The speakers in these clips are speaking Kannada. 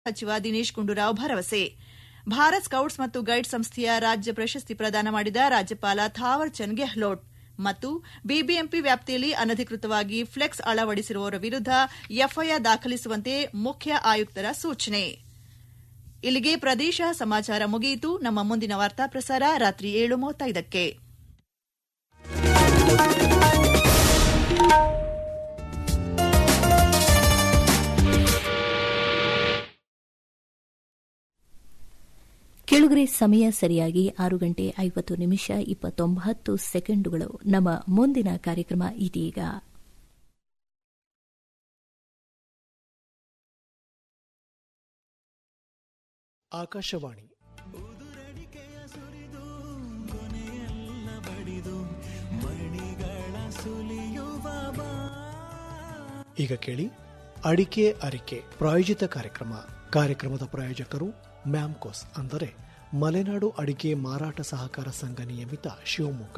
ಸಚಿವ ದಿನೇಶ್ ಗುಂಡೂರಾವ್ ಭರವಸೆ ಭಾರತ್ ಸ್ಕೌಟ್ಸ್ ಮತ್ತು ಗೈಡ್ ಸಂಸ್ಥೆಯ ರಾಜ್ಯ ಪ್ರಶಸ್ತಿ ಪ್ರದಾನ ಮಾಡಿದ ರಾಜ್ಯಪಾಲ ಥಾವರ್ ಚಂದ್ ಗೆಹ್ಲೋಟ್ ಮತ್ತು ಬಿಬಿಎಂಪಿ ವ್ಯಾಪ್ತಿಯಲ್ಲಿ ಅನಧಿಕೃತವಾಗಿ ಫ್ಲೆಕ್ಸ್ ಅಳವಡಿಸಿರುವವರ ವಿರುದ್ಧ ಎಫ್ಐಆರ್ ದಾಖಲಿಸುವಂತೆ ಮುಖ್ಯ ಆಯುಕ್ತರ ಸೂಚನೆ ಇಲ್ಲಿಗೆ ಪ್ರದೇಶ ಸಮಾಚಾರ ಮುಗಿಯಿತು ನಮ್ಮ ಮುಂದಿನ ವಾರ್ತಾ ಪ್ರಸಾರ ರಾತ್ರಿ ಏಳು ಮೂವತ್ತೈದಕ್ಕೆ ಕೆಳಗರೆ ಸಮಯ ಸರಿಯಾಗಿ ಆರು ಗಂಟೆ ಐವತ್ತು ನಿಮಿಷ ಇಪ್ಪತ್ತೊಂಬತ್ತು ಸೆಕೆಂಡುಗಳು ನಮ್ಮ ಮುಂದಿನ ಕಾರ್ಯಕ್ರಮ ಇದೀಗ ಆಕಾಶವಾಣಿ ಈಗ ಕೇಳಿ ಅಡಿಕೆ ಅರಿಕೆ ಪ್ರಾಯೋಜಿತ ಕಾರ್ಯಕ್ರಮ ಕಾರ್ಯಕ್ರಮದ ಪ್ರಾಯೋಜಕರು ಮ್ಯಾಮ್ಕೋಸ್ ಅಂದರೆ ಮಲೆನಾಡು ಅಡಿಕೆ ಮಾರಾಟ ಸಹಕಾರ ಸಂಘ ನಿಯಮಿತ ಶಿವಮೊಗ್ಗ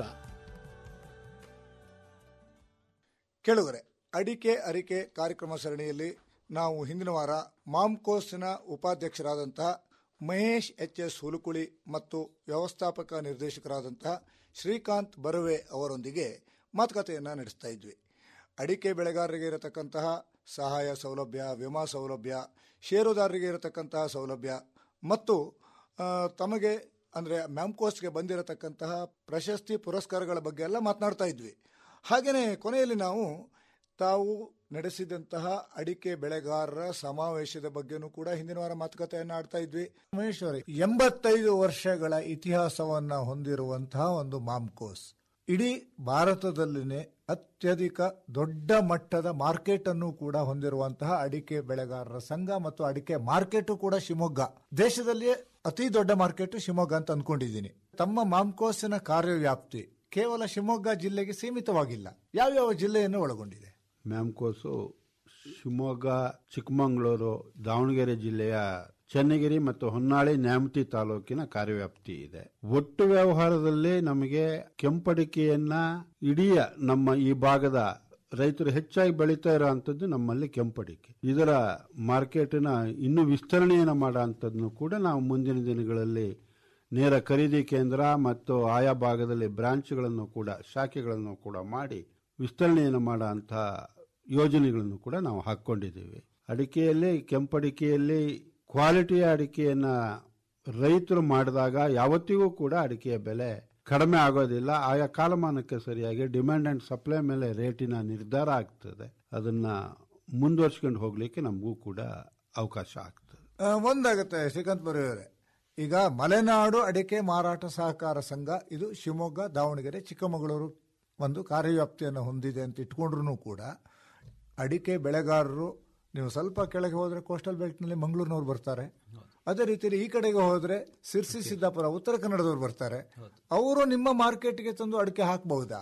ಕೇಳುಗರೆ ಅಡಿಕೆ ಅರಿಕೆ ಕಾರ್ಯಕ್ರಮ ಸರಣಿಯಲ್ಲಿ ನಾವು ಹಿಂದಿನ ವಾರ ಮಾಮ್ಕೋಸ್ನ ಉಪಾಧ್ಯಕ್ಷರಾದಂತಹ ಮಹೇಶ್ ಎಚ್ ಎಸ್ ಹುಲುಕುಳಿ ಮತ್ತು ವ್ಯವಸ್ಥಾಪಕ ನಿರ್ದೇಶಕರಾದಂತಹ ಶ್ರೀಕಾಂತ್ ಬರುವೆ ಅವರೊಂದಿಗೆ ಮಾತುಕತೆಯನ್ನು ನಡೆಸ್ತಾ ಇದ್ವಿ ಅಡಿಕೆ ಬೆಳೆಗಾರರಿಗೆ ಇರತಕ್ಕಂತಹ ಸಹಾಯ ಸೌಲಭ್ಯ ವಿಮಾ ಸೌಲಭ್ಯ ಷೇರುದಾರರಿಗೆ ಇರತಕ್ಕಂತಹ ಸೌಲಭ್ಯ ಮತ್ತು ಆ, ತಮಗೆ ಅಂದರೆ ಮ್ಯಾಮ್ಕೋಸ್ಗೆ ಬಂದಿರತಕ್ಕಂತಹ ಪ್ರಶಸ್ತಿ ಪುರಸ್ಕಾರಗಳ ಬಗ್ಗೆ ಎಲ್ಲ ಮಾತನಾಡ್ತಾ ಇದ್ವಿ ಹಾಗೆಯೇ ಕೊನೆಯಲ್ಲಿ ನಾವು ತಾವು ನಡೆಸಿದಂತಹ ಅಡಿಕೆ ಬೆಳೆಗಾರರ ಸಮಾವೇಶದ ಬಗ್ಗೆನೂ ಕೂಡ ಹಿಂದಿನ ವಾರ ಮಾತುಕತೆಯನ್ನು ಆಡ್ತಾ ಇದ್ವಿ ಮಹೇಶ್ವರಿ ಎಂಬತ್ತೈದು ವರ್ಷಗಳ ಇತಿಹಾಸವನ್ನ ಹೊಂದಿರುವಂತಹ ಒಂದು ಮಾಮ್ಕೋಸ್ ಇಡೀ ಭಾರತದಲ್ಲಿನೇ ಅತ್ಯಧಿಕ ದೊಡ್ಡ ಮಟ್ಟದ ಮಾರ್ಕೆಟ್ ಅನ್ನು ಕೂಡ ಹೊಂದಿರುವಂತಹ ಅಡಿಕೆ ಬೆಳೆಗಾರರ ಸಂಘ ಮತ್ತು ಅಡಿಕೆ ಮಾರ್ಕೆಟ್ ಕೂಡ ಶಿವಮೊಗ್ಗ ದೇಶದಲ್ಲಿಯೇ ಅತಿ ದೊಡ್ಡ ಮಾರ್ಕೆಟ್ ಶಿವಮೊಗ್ಗ ಅಂತ ಅನ್ಕೊಂಡಿದ್ದೀನಿ ತಮ್ಮ ಮಾಮ್ಕೋಸಿನ ಕಾರ್ಯವ್ಯಾಪ್ತಿ ಕೇವಲ ಶಿವಮೊಗ್ಗ ಜಿಲ್ಲೆಗೆ ಸೀಮಿತವಾಗಿಲ್ಲ ಯಾವ್ಯಾವ ಜಿಲ್ಲೆಯನ್ನು ಒಳಗೊಂಡಿದೆ ಮ್ಯಾಮ್ಕೋಸು ಶಿವಮೊಗ್ಗ ಚಿಕ್ಕಮಗಳೂರು ದಾವಣಗೆರೆ ಜಿಲ್ಲೆಯ ಚನ್ನಗಿರಿ ಮತ್ತು ಹೊನ್ನಾಳಿ ನ್ಯಾಮತಿ ತಾಲೂಕಿನ ಕಾರ್ಯವ್ಯಾಪ್ತಿ ಇದೆ ಒಟ್ಟು ವ್ಯವಹಾರದಲ್ಲಿ ನಮಗೆ ಕೆಂಪಡಿಕೆಯನ್ನ ಇಡೀ ನಮ್ಮ ಈ ಭಾಗದ ರೈತರು ಹೆಚ್ಚಾಗಿ ಬೆಳೀತಾ ಇರೋಂಥದ್ದು ನಮ್ಮಲ್ಲಿ ಕೆಂಪಡಿಕೆ ಇದರ ಮಾರ್ಕೆಟಿನ ಇನ್ನೂ ವಿಸ್ತರಣೆಯನ್ನು ಮಾಡೋ ಕೂಡ ನಾವು ಮುಂದಿನ ದಿನಗಳಲ್ಲಿ ನೇರ ಖರೀದಿ ಕೇಂದ್ರ ಮತ್ತು ಆಯಾ ಭಾಗದಲ್ಲಿ ಬ್ರಾಂಚ್ಗಳನ್ನು ಕೂಡ ಶಾಖೆಗಳನ್ನು ಕೂಡ ಮಾಡಿ ವಿಸ್ತರಣೆಯನ್ನು ಮಾಡೋ ಅಂಥ ಯೋಜನೆಗಳನ್ನು ಕೂಡ ನಾವು ಹಾಕ್ಕೊಂಡಿದ್ದೀವಿ ಅಡಿಕೆಯಲ್ಲಿ ಕೆಂಪಡಿಕೆಯಲ್ಲಿ ಕ್ವಾಲಿಟಿಯ ಅಡಿಕೆಯನ್ನ ರೈತರು ಮಾಡಿದಾಗ ಯಾವತ್ತಿಗೂ ಕೂಡ ಅಡಿಕೆಯ ಬೆಲೆ ಕಡಿಮೆ ಆಗೋದಿಲ್ಲ ಆಯಾ ಕಾಲಮಾನಕ್ಕೆ ಸರಿಯಾಗಿ ಡಿಮ್ಯಾಂಡ್ ಅಂಡ್ ಸಪ್ಲೈ ಮೇಲೆ ರೇಟಿನ ನಿರ್ಧಾರ ಆಗ್ತದೆ ಅದನ್ನ ಮುಂದುವರ್ಸ್ಕೊಂಡು ಹೋಗ್ಲಿಕ್ಕೆ ನಮಗೂ ಕೂಡ ಅವಕಾಶ ಆಗ್ತದೆ ಆ, ಒಂದಾಗುತ್ತೆ ಶ್ರೀಕಾಂತ್ ಬರೆಯವರೇ ಈಗ ಮಲೆನಾಡು ಅಡಿಕೆ ಮಾರಾಟ ಸಹಕಾರ ಸಂಘ ಇದು ಶಿವಮೊಗ್ಗ ದಾವಣಗೆರೆ ಚಿಕ್ಕಮಗಳೂರು ಒಂದು ಕಾರ್ಯವ್ಯಾಪ್ತಿಯನ್ನು ಹೊಂದಿದೆ ಅಂತ ಇಟ್ಕೊಂಡ್ರು ಕೂಡ ಅಡಿಕೆ ಬೆಳೆಗಾರರು ನೀವು ಸ್ವಲ್ಪ ಕೆಳಗೆ ಹೋದ್ರೆ ಕೋಸ್ಟಲ್ ಬೆಲ್ಟ್ನಲ್ಲಿ ಮಂಗಳೂರಿನವ್ರು ಬರ್ತಾರೆ ಅದೇ ರೀತಿಯಲ್ಲಿ ಈ ಕಡೆಗೆ ಹೋದ್ರೆ ಸಿರ್ಸಿ ಸಿದ್ದಾಪುರ ಉತ್ತರ ಕನ್ನಡದವ್ರು ಬರ್ತಾರೆ ಅವರು ನಿಮ್ಮ ಮಾರ್ಕೆಟ್ಗೆ ತಂದು ಅಡಿಕೆ ಹಾಕಬಹುದಾ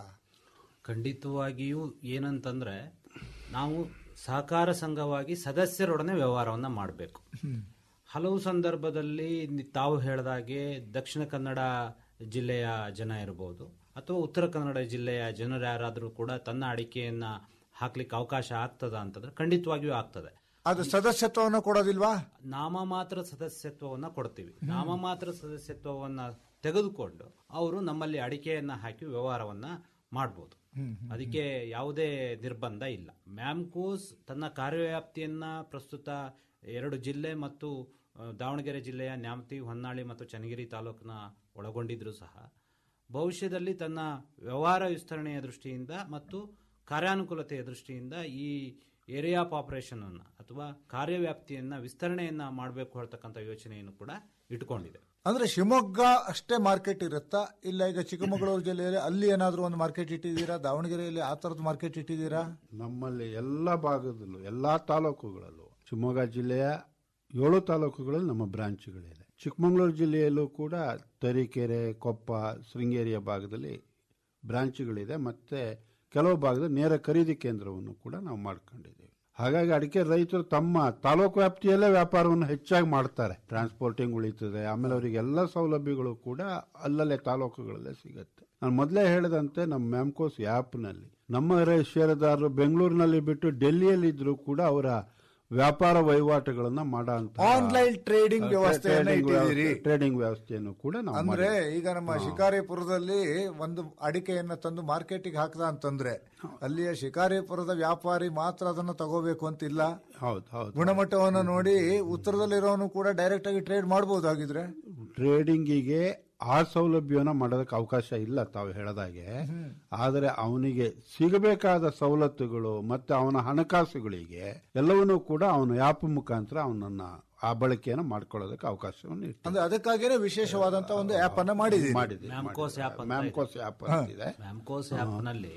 ಖಂಡಿತವಾಗಿಯೂ ಏನಂತಂದ್ರೆ ನಾವು ಸಹಕಾರ ಸಂಘವಾಗಿ ಸದಸ್ಯರೊಡನೆ ವ್ಯವಹಾರವನ್ನ ಮಾಡಬೇಕು ಹಲವು ಸಂದರ್ಭದಲ್ಲಿ ನಿ- ತಾವು ಹೇಳಿದಾಗೆ ದಕ್ಷಿಣ ಕನ್ನಡ ಜಿಲ್ಲೆಯ ಜನ ಇರಬಹುದು ಅಥವಾ ಉತ್ತರ ಕನ್ನಡ ಜಿಲ್ಲೆಯ ಜನರು ಯಾರಾದರೂ ಕೂಡ ತನ್ನ ಅಡಿಕೆಯನ್ನ ಹಾಕ್ಲಿಕ್ಕೆ ಅವಕಾಶ ಆಗ್ತದ ಅಂತಂದ್ರೆ ಖಂಡಿತವಾಗಿಯೂ ಆಗ್ತದೆ ಅದು ಸದಸ್ಯತ್ವವನ್ನು ಕೊಡೋದಿಲ್ವಾ ನಾಮ ಮಾತ್ರ ಸದಸ್ಯತ್ವವನ್ನ ಕೊಡ್ತೀವಿ ನಾಮ ಮಾತ್ರ ಸದಸ್ಯತ್ವವನ್ನ ತೆಗೆದುಕೊಂಡು ಅವರು ನಮ್ಮಲ್ಲಿ ಅಡಿಕೆಯನ್ನ ಹಾಕಿ ವ್ಯವಹಾರವನ್ನ ಮಾಡಬಹುದು ಅದಕ್ಕೆ ಯಾವುದೇ ನಿರ್ಬಂಧ ಇಲ್ಲ ಮ್ಯಾಮ್ಕೋಸ್ ತನ್ನ ಕಾರ್ಯವ್ಯಾಪ್ತಿಯನ್ನ ಪ್ರಸ್ತುತ ಎರಡು ಜಿಲ್ಲೆ ಮತ್ತು ಆ, ದಾವಣಗೆರೆ ಜಿಲ್ಲೆಯ ನ್ಯಾಮತಿ ಹೊನ್ನಾಳಿ ಮತ್ತು ಚನ್ನಗಿರಿ ತಾಲೂಕಿನ ಒಳಗೊಂಡಿದ್ರು ಸಹ ಭವಿಷ್ಯದಲ್ಲಿ ತನ್ನ ವ್ಯವಹಾರ ವಿಸ್ತರಣೆಯ ದೃಷ್ಟಿಯಿಂದ ಮತ್ತು ಕಾರ್ಯಾನುಕೂಲತೆಯ ದೃಷ್ಟಿಯಿಂದ ಈ ಏರಿಯಾ ಆಫ್ ಆಪರೇಷನ್ ಅನ್ನ ಅಥವಾ ಕಾರ್ಯವ್ಯಾಪ್ತಿಯನ್ನ ವಿಸ್ತರಣೆಯನ್ನ ಮಾಡಬೇಕು ಹೇಳ್ತಕ್ಕಂಥ ಯೋಚನೆಯನ್ನು ಕೂಡ ಇಟ್ಕೊಂಡಿದೆ ಅಂದ್ರೆ ಶಿವಮೊಗ್ಗ ಅಷ್ಟೇ ಮಾರ್ಕೆಟ್ ಇರುತ್ತಾ ಇಲ್ಲ ಈಗ ಚಿಕ್ಕಮಗಳೂರು ಜಿಲ್ಲೆಯಲ್ಲಿ ಅಲ್ಲಿ ಏನಾದರೂ ಒಂದು ಮಾರ್ಕೆಟ್ ಇಟ್ಟಿದ್ದೀರಾ ದಾವಣಗೆರೆಯಲ್ಲಿ ಆ ಥರದ ಮಾರ್ಕೆಟ್ ಇಟ್ಟಿದ್ದೀರಾ ನಮ್ಮಲ್ಲಿ ಎಲ್ಲ ಭಾಗದಲ್ಲೂ ಎಲ್ಲ ತಾಲೂಕುಗಳಲ್ಲೂ ಶಿವಮೊಗ್ಗ ಜಿಲ್ಲೆಯ ಏಳು ತಾಲೂಕುಗಳಲ್ಲಿ ನಮ್ಮ ಬ್ರಾಂಚ್ಗಳಿದೆ ಚಿಕ್ಕಮಗಳೂರು ಜಿಲ್ಲೆಯಲ್ಲೂ ಕೂಡ ತರೀಕೆರೆ ಕೊಪ್ಪ ಶೃಂಗೇರಿಯ ಭಾಗದಲ್ಲಿ ಬ್ರಾಂಚ್ಗಳಿದೆ ಮತ್ತೆ ಕೆಲವು ಭಾಗದಲ್ಲಿ ನೇರ ಖರೀದಿ ಕೇಂದ್ರವನ್ನು ಕೂಡ ನಾವು ಮಾಡ್ಕೊಂಡಿದ್ದೀವಿ ಹಾಗಾಗಿ ಅಡಿಕೆ ರೈತರು ತಮ್ಮ ತಾಲೂಕು ವ್ಯಾಪ್ತಿಯಲ್ಲೇ ವ್ಯಾಪಾರವನ್ನು ಹೆಚ್ಚಾಗಿ ಮಾಡ್ತಾರೆ ಟ್ರಾನ್ಸ್ಪೋರ್ಟಿಂಗ್ ಉಳಿತದೆ ಆಮೇಲೆ ಅವರಿಗೆ ಎಲ್ಲ ಸೌಲಭ್ಯಗಳು ಕೂಡ ಅಲ್ಲಲ್ಲೇ ತಾಲೂಕುಗಳಲ್ಲೇ ಸಿಗುತ್ತೆ ನಾನು ಮೊದಲೇ ಹೇಳಿದಂತೆ ನಮ್ಮ ಮ್ಯಾಮ್ಕೋಸ್ ಆ್ಯಪ್ನಲ್ಲಿ ನಮ್ಮ ರೈ- ಷೇರುದಾರರು ಬೆಂಗಳೂರಿನಲ್ಲಿ ಬಿಟ್ಟು ಡೆಲ್ಲಿಯಲ್ಲಿ ಇದ್ರೂ ಕೂಡ ಅವರ ವ್ಯಾಪಾರ ವಹಿವಾಟುಗಳನ್ನ ಮಾಡೋ ಆನ್ಲೈನ್ ಟ್ರೇಡಿಂಗ್ ವ್ಯವಸ್ಥೆಯನ್ನ ಇಟ್ಟಿದ್ದೀರಿ ಟ್ರೇಡಿಂಗ್ ವ್ಯವಸ್ಥೆಯನ್ನು ಕೂಡ ನಾವು ಅಂದ್ರೆ ಈಗ ನಮ್ಮ ಶಿಕಾರಿಪುರದಲ್ಲಿ ಒಂದು ಅಡಿಕೆಯನ್ನ ತಂದು ಮಾರ್ಕೆಟಿಗೆ ಹಾಕದ ಅಂತಂದ್ರೆ ಅಲ್ಲಿಯ ಶಿಕಾರಿಪುರದ ವ್ಯಾಪಾರಿ ಮಾತ್ರ ಅದನ್ನ ತಗೋಬೇಕು ಅಂತಿಲ್ಲ ಹೌದು ಹೌದು ಗುಣಮಟ್ಟವನ್ನು ನೋಡಿ ಉತ್ತರದಲ್ಲಿರೋನು ಕೂಡ ಡೈರೆಕ್ಟ್ ಆಗಿ ಟ್ರೇಡ್ ಮಾಡಬಹುದಾಗಿದ್ರೆ ಟ್ರೇಡಿಂಗಿಗೆ ಆ ಸೌಲಭ್ಯವನ್ನ ಮಾಡೋದಕ್ಕೆ ಅವಕಾಶ ಇಲ್ಲ ತಾವು ಹೇಳದಾಗೆ ಆದರೆ ಅವನಿಗೆ ಸಿಗಬೇಕಾದ ಸವಲತ್ತುಗಳು ಮತ್ತೆ ಅವನ ಹಣಕಾಸುಗಳಿಗೆ ಎಲ್ಲವನ್ನೂ ಕೂಡ ಅವನ ಆ್ಯಪ್ ಮುಖಾಂತರ ಅವನನ್ನ ಆ ಬಳಕೆಯನ್ನು ಮಾಡ್ಕೊಳ್ಳೋದಕ್ಕೆ ಅವಕಾಶವನ್ನು ಇರ್ತದೆ ಅಂದ್ರೆ ಅದಕ್ಕಾಗಿನೇ ವಿಶೇಷವಾದಂತ ಒಂದು ಆಪ್ ಅನ್ನ ಮಾಡಿದ್ದೀರಿ ಮಾಡಿದೆ ಮ್ಯಾಮ್ಕೋಸ್ ಆ್ಯಪ್ ಅಂತ ಮ್ಯಾಮ್ಕೋಸ್ ಆ್ಯಪ್ ಅಂತಿದೆ ಮ್ಯಾಮ್ಕೋಸ್ ಆ್ಯಪ್ನಲ್ಲಿ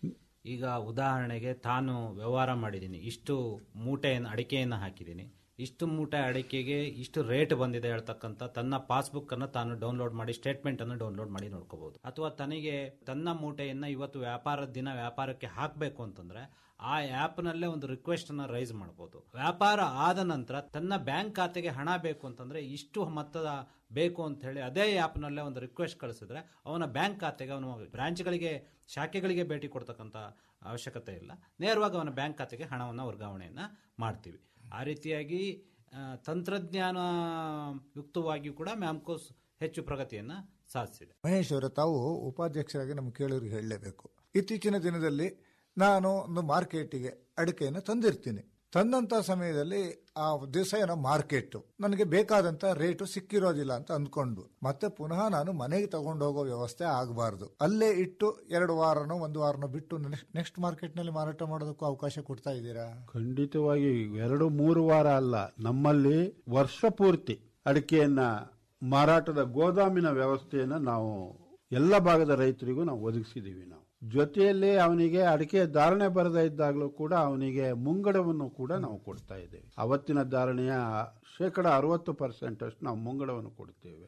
ಈಗ ಉದಾಹರಣೆಗೆ ತಾನು ವ್ಯವಹಾರ ಮಾಡಿದ್ದೀನಿ ಇಷ್ಟು ಮೂಟೆಯನ್ನು ಅಡಿಕೆಯನ್ನು ಹಾಕಿದ್ದೀನಿ ಇಷ್ಟು ಮೂಟೆ ಅಡಿಕೆಗೆ ಇಷ್ಟು ರೇಟ್ ಬಂದಿದೆ ಹೇಳ್ತಕ್ಕಂಥ ತನ್ನ ಪಾಸ್ಬುಕ್ ಅನ್ನು ತಾನು ಡೌನ್ಲೋಡ್ ಮಾಡಿ ಸ್ಟೇಟ್ಮೆಂಟ್ ಅನ್ನು ಡೌನ್ಲೋಡ್ ಮಾಡಿ ನೋಡ್ಕೋಬಹುದು ಅಥವಾ ತನಗೆ ತನ್ನ ಮೂಟೆಯನ್ನ ಇವತ್ತು ವ್ಯಾಪಾರದ ದಿನ ವ್ಯಾಪಾರಕ್ಕೆ ಹಾಕಬೇಕು ಅಂತಂದ್ರೆ ಆ ಆ್ಯಪ್ ನಲ್ಲೇ ಒಂದು ರಿಕ್ವೆಸ್ಟ್ ಅನ್ನ ರೈಸ್ ಮಾಡಬಹುದು ವ್ಯಾಪಾರ ಆದ ನಂತರ ತನ್ನ ಬ್ಯಾಂಕ್ ಖಾತೆಗೆ ಹಣ ಬೇಕು ಅಂತಂದ್ರೆ ಇಷ್ಟು ಮೊತ್ತದ ಬೇಕು ಅಂತ ಹೇಳಿ ಅದೇ ಆ್ಯಪ್ ನಲ್ಲೇ ಒಂದು ರಿಕ್ವೆಸ್ಟ್ ಕಳಿಸಿದ್ರೆ ಅವನ ಬ್ಯಾಂಕ್ ಖಾತೆಗೆ ಅವನ ಬ್ರಾಂಚ್ಗಳಿಗೆ ಶಾಖೆಗಳಿಗೆ ಭೇಟಿ ಕೊಡ್ತಕ್ಕಂಥ ಅವಶ್ಯಕತೆ ಇಲ್ಲ ನೇರವಾಗಿ ಅವನ ಬ್ಯಾಂಕ್ ಖಾತೆಗೆ ಹಣವನ್ನು ವರ್ಗಾವಣೆಯನ್ನ ಮಾಡ್ತೀವಿ ಆ ರೀತಿಯಾಗಿ ಆ, ತಂತ್ರಜ್ಞಾನ ಯುಕ್ತವಾಗಿಯೂ ಕೂಡ ಮ್ಯಾಮ್ಕೋಸ್ ಹೆಚ್ಚು ಪ್ರಗತಿಯನ್ನ ಸಾಧಿಸಿದೆ ಮಹೇಶ್ ಅವರ ತಾವು ಉಪಾಧ್ಯಕ್ಷರಾಗಿ ನಮ್ಮ ಕೇಳೋರಿಗೆ ಹೇಳಲೇಬೇಕು ಇತ್ತೀಚಿನ ದಿನದಲ್ಲಿ ನಾನು ಒಂದು ಮಾರ್ಕೆಟಿಗೆ ಅಡಿಕೆಯನ್ನು ತಂದಿರ್ತೀನಿ ತಂದಂತ ಸಮಯದಲ್ಲಿ ಆ ದಿವಸ ಏನೋ ಮಾರ್ಕೆಟ್ ನನಗೆ ಬೇಕಾದಂತ ರೇಟು ಸಿಕ್ಕಿರೋದಿಲ್ಲ ಅಂತ ಅಂದ್ಕೊಂಡು ಮತ್ತೆ ಪುನಃ ನಾನು ಮನೆಗೆ ತಗೊಂಡು ಹೋಗೋ ವ್ಯವಸ್ಥೆ ಆಗಬಾರ್ದು ಅಲ್ಲೇ ಇಟ್ಟು ಎರಡು ವಾರನೋ ಒಂದು ವಾರನೋ ಬಿಟ್ಟು ನೆಕ್ಸ್ಟ್ ಮಾರ್ಕೆಟ್ ನಲ್ಲಿ ಮಾರಾಟ ಮಾಡೋದಕ್ಕೂ ಅವಕಾಶ ಕೊಡ್ತಾ ಇದ್ದೀರಾ ಖಂಡಿತವಾಗಿ ಎರಡು ಮೂರು ವಾರ ಅಲ್ಲ ನಮ್ಮಲ್ಲಿ ವರ್ಷ ಪೂರ್ತಿ ಅಡಿಕೆಯನ್ನ ಮಾರಾಟದ ಗೋದಾಮಿನ ವ್ಯವಸ್ಥೆಯನ್ನ ನಾವು ಎಲ್ಲ ಭಾಗದ ರೈತರಿಗೂ ನಾವು ಒದಗಿಸಿದೀವಿ ನಾವು ಜೊತೆಯಲ್ಲಿ ಅವನಿಗೆ ಅಡಿಕೆ ಧಾರಣೆ ಬರದೇ ಇದ್ದಾಗಲೂ ಕೂಡ ಅವನಿಗೆ ಮುಂಗಡವನ್ನು ಕೂಡ ನಾವು ಕೊಡ್ತಾ ಇದ್ದೇವೆ ಅವತ್ತಿನ ಧಾರಣೆಯ ಶೇಕಡ ಅರವತ್ತು ಪರ್ಸೆಂಟ್ ಅಷ್ಟು ನಾವು ಮುಂಗಡವನ್ನು ಕೊಡ್ತೇವೆ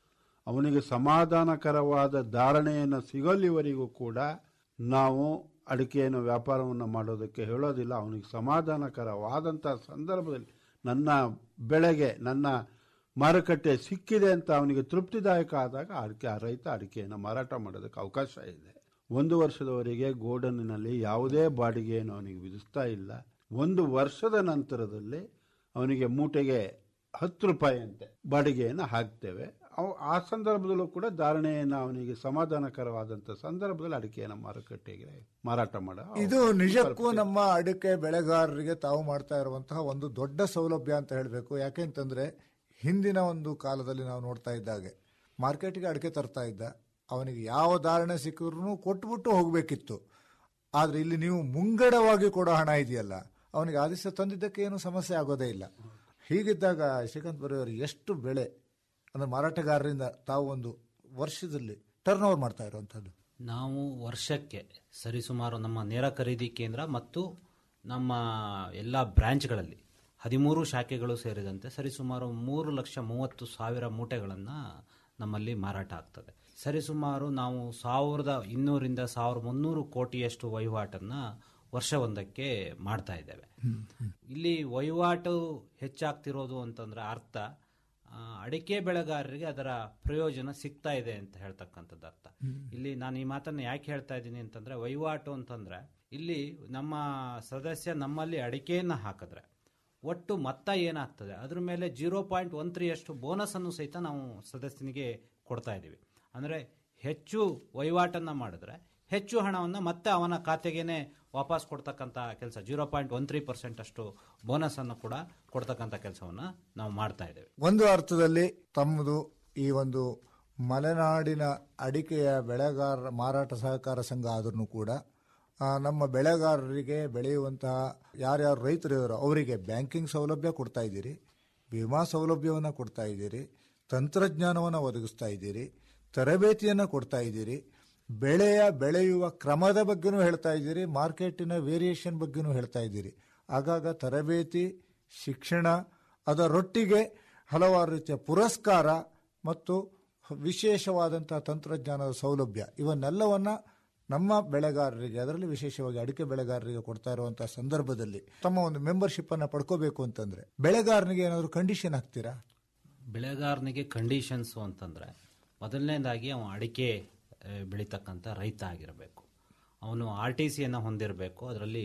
ಅವನಿಗೆ ಸಮಾಧಾನಕರವಾದ ಧಾರಣೆಯನ್ನು ಸಿಗಲಿವರೆಗೂ ಕೂಡ ನಾವು ಅಡಿಕೆಯನ್ನು ವ್ಯಾಪಾರವನ್ನು ಮಾಡೋದಕ್ಕೆ ಹೇಳೋದಿಲ್ಲ ಅವನಿಗೆ ಸಮಾಧಾನಕರವಾದಂಥ ಸಂದರ್ಭದಲ್ಲಿ ನನ್ನ ಬೆಳೆಗೆ ನನ್ನ ಮಾರುಕಟ್ಟೆ ಸಿಕ್ಕಿದೆ ಅಂತ ಅವನಿಗೆ ತೃಪ್ತಿದಾಯಕ ಆದಾಗ ಅಡಿಕೆ ಆ ರೈತ ಅಡಿಕೆಯನ್ನು ಮಾರಾಟ ಮಾಡೋದಕ್ಕೆ ಅವಕಾಶ ಇದೆ ಒಂದು ವರ್ಷದವರೆಗೆ ಗೋಡನ್ನಿನಲ್ಲಿ ಯಾವುದೇ ಬಾಡಿಗೆಯನ್ನು ಅವನಿಗೆ ವಿಧಿಸ್ತಾ ಇಲ್ಲ ಒಂದು ವರ್ಷದ ನಂತರದಲ್ಲಿ ಅವನಿಗೆ ಮೂಟೆಗೆ ಹತ್ತು ರೂಪಾಯಿಯಂತೆ ಬಾಡಿಗೆಯನ್ನು ಹಾಕ್ತೇವೆ ಅವ್ ಆ ಸಂದರ್ಭದಲ್ಲೂ ಕೂಡ ಧಾರಣೆಯನ್ನು ಅವನಿಗೆ ಸಮಾಧಾನಕರವಾದಂಥ ಸಂದರ್ಭದಲ್ಲಿ ಅಡಿಕೆಯನ್ನು ಮಾರುಕಟ್ಟೆಗೆ ಮಾರಾಟ ಮಾಡೋ ಇದು ನಿಜಕ್ಕೂ ನಮ್ಮ ಅಡಿಕೆ ಬೆಳೆಗಾರರಿಗೆ ತಾವು ಮಾಡ್ತಾ ಇರುವಂತಹ ಒಂದು ದೊಡ್ಡ ಸೌಲಭ್ಯ ಅಂತ ಹೇಳಬೇಕು ಯಾಕೆಂತಂದ್ರೆ ಹಿಂದಿನ ಒಂದು ಕಾಲದಲ್ಲಿ ನಾವು ನೋಡ್ತಾ ಇದ್ದಾಗೆ ಮಾರ್ಕೆಟ್ಗೆ ಅಡಿಕೆ ತರ್ತಾ ಇದ್ದ ಅವನಿಗೆ ಯಾವ ಧಾರಣೆ ಸಿಕ್ಕಿದ್ರು ಕೊಟ್ಬಿಟ್ಟು ಹೋಗಬೇಕಿತ್ತು ಆದ್ರೆ ಇಲ್ಲಿ ನೀವು ಮುಂಗಡವಾಗಿ ಕೊಡೋ ಹಣ ಇದೆಯಲ್ಲ ಅವನಿಗೆ ಆದಿಸ ತಂದಿದ್ದಕ್ಕೆ ಏನು ಸಮಸ್ಯೆ ಆಗೋದೇ ಇಲ್ಲ ಹೀಗಿದ್ದಾಗ ಶ್ರೀಕಾಂತ್ ಬರೀ ಅವರು ಎಷ್ಟು ಬೆಳೆ ಅಂದ್ರೆ ಮಾರಾಟಗಾರರಿಂದ ತಾವು ಒಂದು ವರ್ಷದಲ್ಲಿ ಟರ್ನ್ ಓವರ್ ಮಾಡ್ತಾ ಇರುವಂತದ್ದು ನಾವು ವರ್ಷಕ್ಕೆ ಸರಿಸುಮಾರು ನಮ್ಮ ನೇರ ಖರೀದಿ ಕೇಂದ್ರ ಮತ್ತು ನಮ್ಮ ಎಲ್ಲ ಬ್ರಾಂಚ್ಗಳಲ್ಲಿ ಹದಿಮೂರು ಶಾಖೆಗಳು ಸೇರಿದಂತೆ ಸರಿಸುಮಾರು ಮೂರು ಲಕ್ಷ ಮೂವತ್ತು ಸಾವಿರ ಮೂಟೆಗಳನ್ನು ನಮ್ಮಲ್ಲಿ ಮಾರಾಟ ಆಗ್ತದೆ ಸರಿಸುಮಾರು ನಾವು ಸಾವಿರದ ಇನ್ನೂರಿಂದ ಸಾವಿರದ ಮುನ್ನೂರು ಕೋಟಿಯಷ್ಟು ವಹಿವಾಟನ್ನು ವರ್ಷವೊಂದಕ್ಕೆ ಮಾಡ್ತಾ ಇದ್ದೇವೆ ಇಲ್ಲಿ ವಹಿವಾಟು ಹೆಚ್ಚಾಗ್ತಿರೋದು ಅಂತಂದ್ರೆ ಅರ್ಥ ಆ, ಅಡಿಕೆ ಬೆಳೆಗಾರರಿಗೆ ಅದರ ಪ್ರಯೋಜನ ಸಿಗ್ತಾ ಇದೆ ಅಂತ ಹೇಳ್ತಕ್ಕಂಥದ್ದು ಅರ್ಥ ಇಲ್ಲಿ ನಾನು ಈ ಮಾತನ್ನು ಯಾಕೆ ಹೇಳ್ತಾ ಇದ್ದೀನಿ ಅಂತಂದ್ರೆ ವಹಿವಾಟು ಅಂತಂದ್ರೆ ಇಲ್ಲಿ ನಮ್ಮ ಸದಸ್ಯ ನಮ್ಮಲ್ಲಿ ಅಡಿಕೆಯನ್ನು ಹಾಕಿದ್ರೆ ಒಟ್ಟು ಮೊತ್ತ ಏನಾಗ್ತದೆ ಅದ್ರ ಮೇಲೆ ಜೀರೋ ಪಾಯಿಂಟ್ ಒನ್ ತ್ರೀ ಅಷ್ಟು ಬೋನಸ್ ಅನ್ನು ಸಹಿತ ನಾವು ಸದಸ್ಯನಿಗೆ ಕೊಡ್ತಾ ಇದ್ದೀವಿ ಅಂದ್ರೆ ಹೆಚ್ಚು ವಹಿವಾಟನ್ನ ಮಾಡಿದ್ರೆ ಹೆಚ್ಚು ಹಣವನ್ನು ಮತ್ತೆ ಅವನ ಖಾತೆಗೇನೆ ವಾಪಸ್ ಕೊಡ್ತಕ್ಕಂಥ ಕೆಲಸ zero point one three percent ಅಷ್ಟು ಬೋನಸ್ ಅನ್ನು ಕೂಡ ಕೊಡ್ತಕ್ಕಂಥ ಕೆಲಸವನ್ನ ನಾವು ಮಾಡ್ತಾ ಇದ್ದೇವೆ ಒಂದು ಅರ್ಥದಲ್ಲಿ ತಮ್ಮದು ಈ ಒಂದು ಮಲೆನಾಡಿನ ಅಡಿಕೆಯ ಬೆಳೆಗಾರರ ಮಾರಾಟ ಸಹಕಾರ ಸಂಘ ಆದ್ರೂ ಕೂಡ ಆ, ನಮ್ಮ ಬೆಳೆಗಾರರಿಗೆ ಬೆಳೆಯುವಂತಹ ಯಾರ್ಯಾರು ರೈತರು ಇದ್ದಾರೋ ಅವರಿಗೆ ಬ್ಯಾಂಕಿಂಗ್ ಸೌಲಭ್ಯ ಕೊಡ್ತಾ ಇದ್ದೀರಿ ವಿಮಾ ಸೌಲಭ್ಯವನ್ನು ಕೊಡ್ತಾ ಇದ್ದೀರಿ ತಂತ್ರಜ್ಞಾನವನ್ನು ಒದಗಿಸ್ತಾ ಇದ್ದೀರಿ ತರಬೇತಿಯನ್ನು ಕೊಡ್ತಾ ಇದ್ದೀರಿ ಬೆಳೆಯ ಬೆಳೆಯುವ ಕ್ರಮದ ಬಗ್ಗೆನೂ ಹೇಳ್ತಾ ಇದ್ದೀರಿ ಮಾರ್ಕೆಟಿನ ವೇರಿಯೇಷನ್ ಬಗ್ಗೆನೂ ಹೇಳ್ತಾ ಇದ್ದೀರಿ ಆಗಾಗ ತರಬೇತಿ ಶಿಕ್ಷಣ ಅದರೊಟ್ಟಿಗೆ ಹಲವಾರು ರೀತಿಯ ಪುರಸ್ಕಾರ ಮತ್ತು ವಿಶೇಷವಾದಂತಹ ತಂತ್ರಜ್ಞಾನದ ಸೌಲಭ್ಯ ಇವನ್ನೆಲ್ಲವನ್ನ ನಮ್ಮ ಬೆಳೆಗಾರರಿಗೆ ಅದರಲ್ಲಿ ವಿಶೇಷವಾಗಿ ಅಡಿಕೆ ಬೆಳೆಗಾರರಿಗೆ ಕೊಡ್ತಾ ಇರುವಂತಹ ಸಂದರ್ಭದಲ್ಲಿ ತಮ್ಮ ಒಂದು ಮೆಂಬರ್ಶಿಪ್ ಅನ್ನ ಪಡ್ಕೋಬೇಕು ಅಂತಂದ್ರೆ ಬೆಳೆಗಾರನಿಗೆ ಏನಾದರೂ ಕಂಡೀಷನ್ ಹಾಕ್ತೀರಾ ಬೆಳೆಗಾರನಿಗೆ ಕಂಡೀಷನ್ಸು ಅಂತಂದ್ರೆ ಮೊದಲನೇದಾಗಿ ಅವನು ಅಡಿಕೆ ಆ, ಬೆಳೀತಕ್ಕಂಥ ರೈತ ಆಗಿರಬೇಕು ಅವನು ಆರ್ ಟಿ ಸಿಯನ್ನು ಹೊಂದಿರಬೇಕು ಅದರಲ್ಲಿ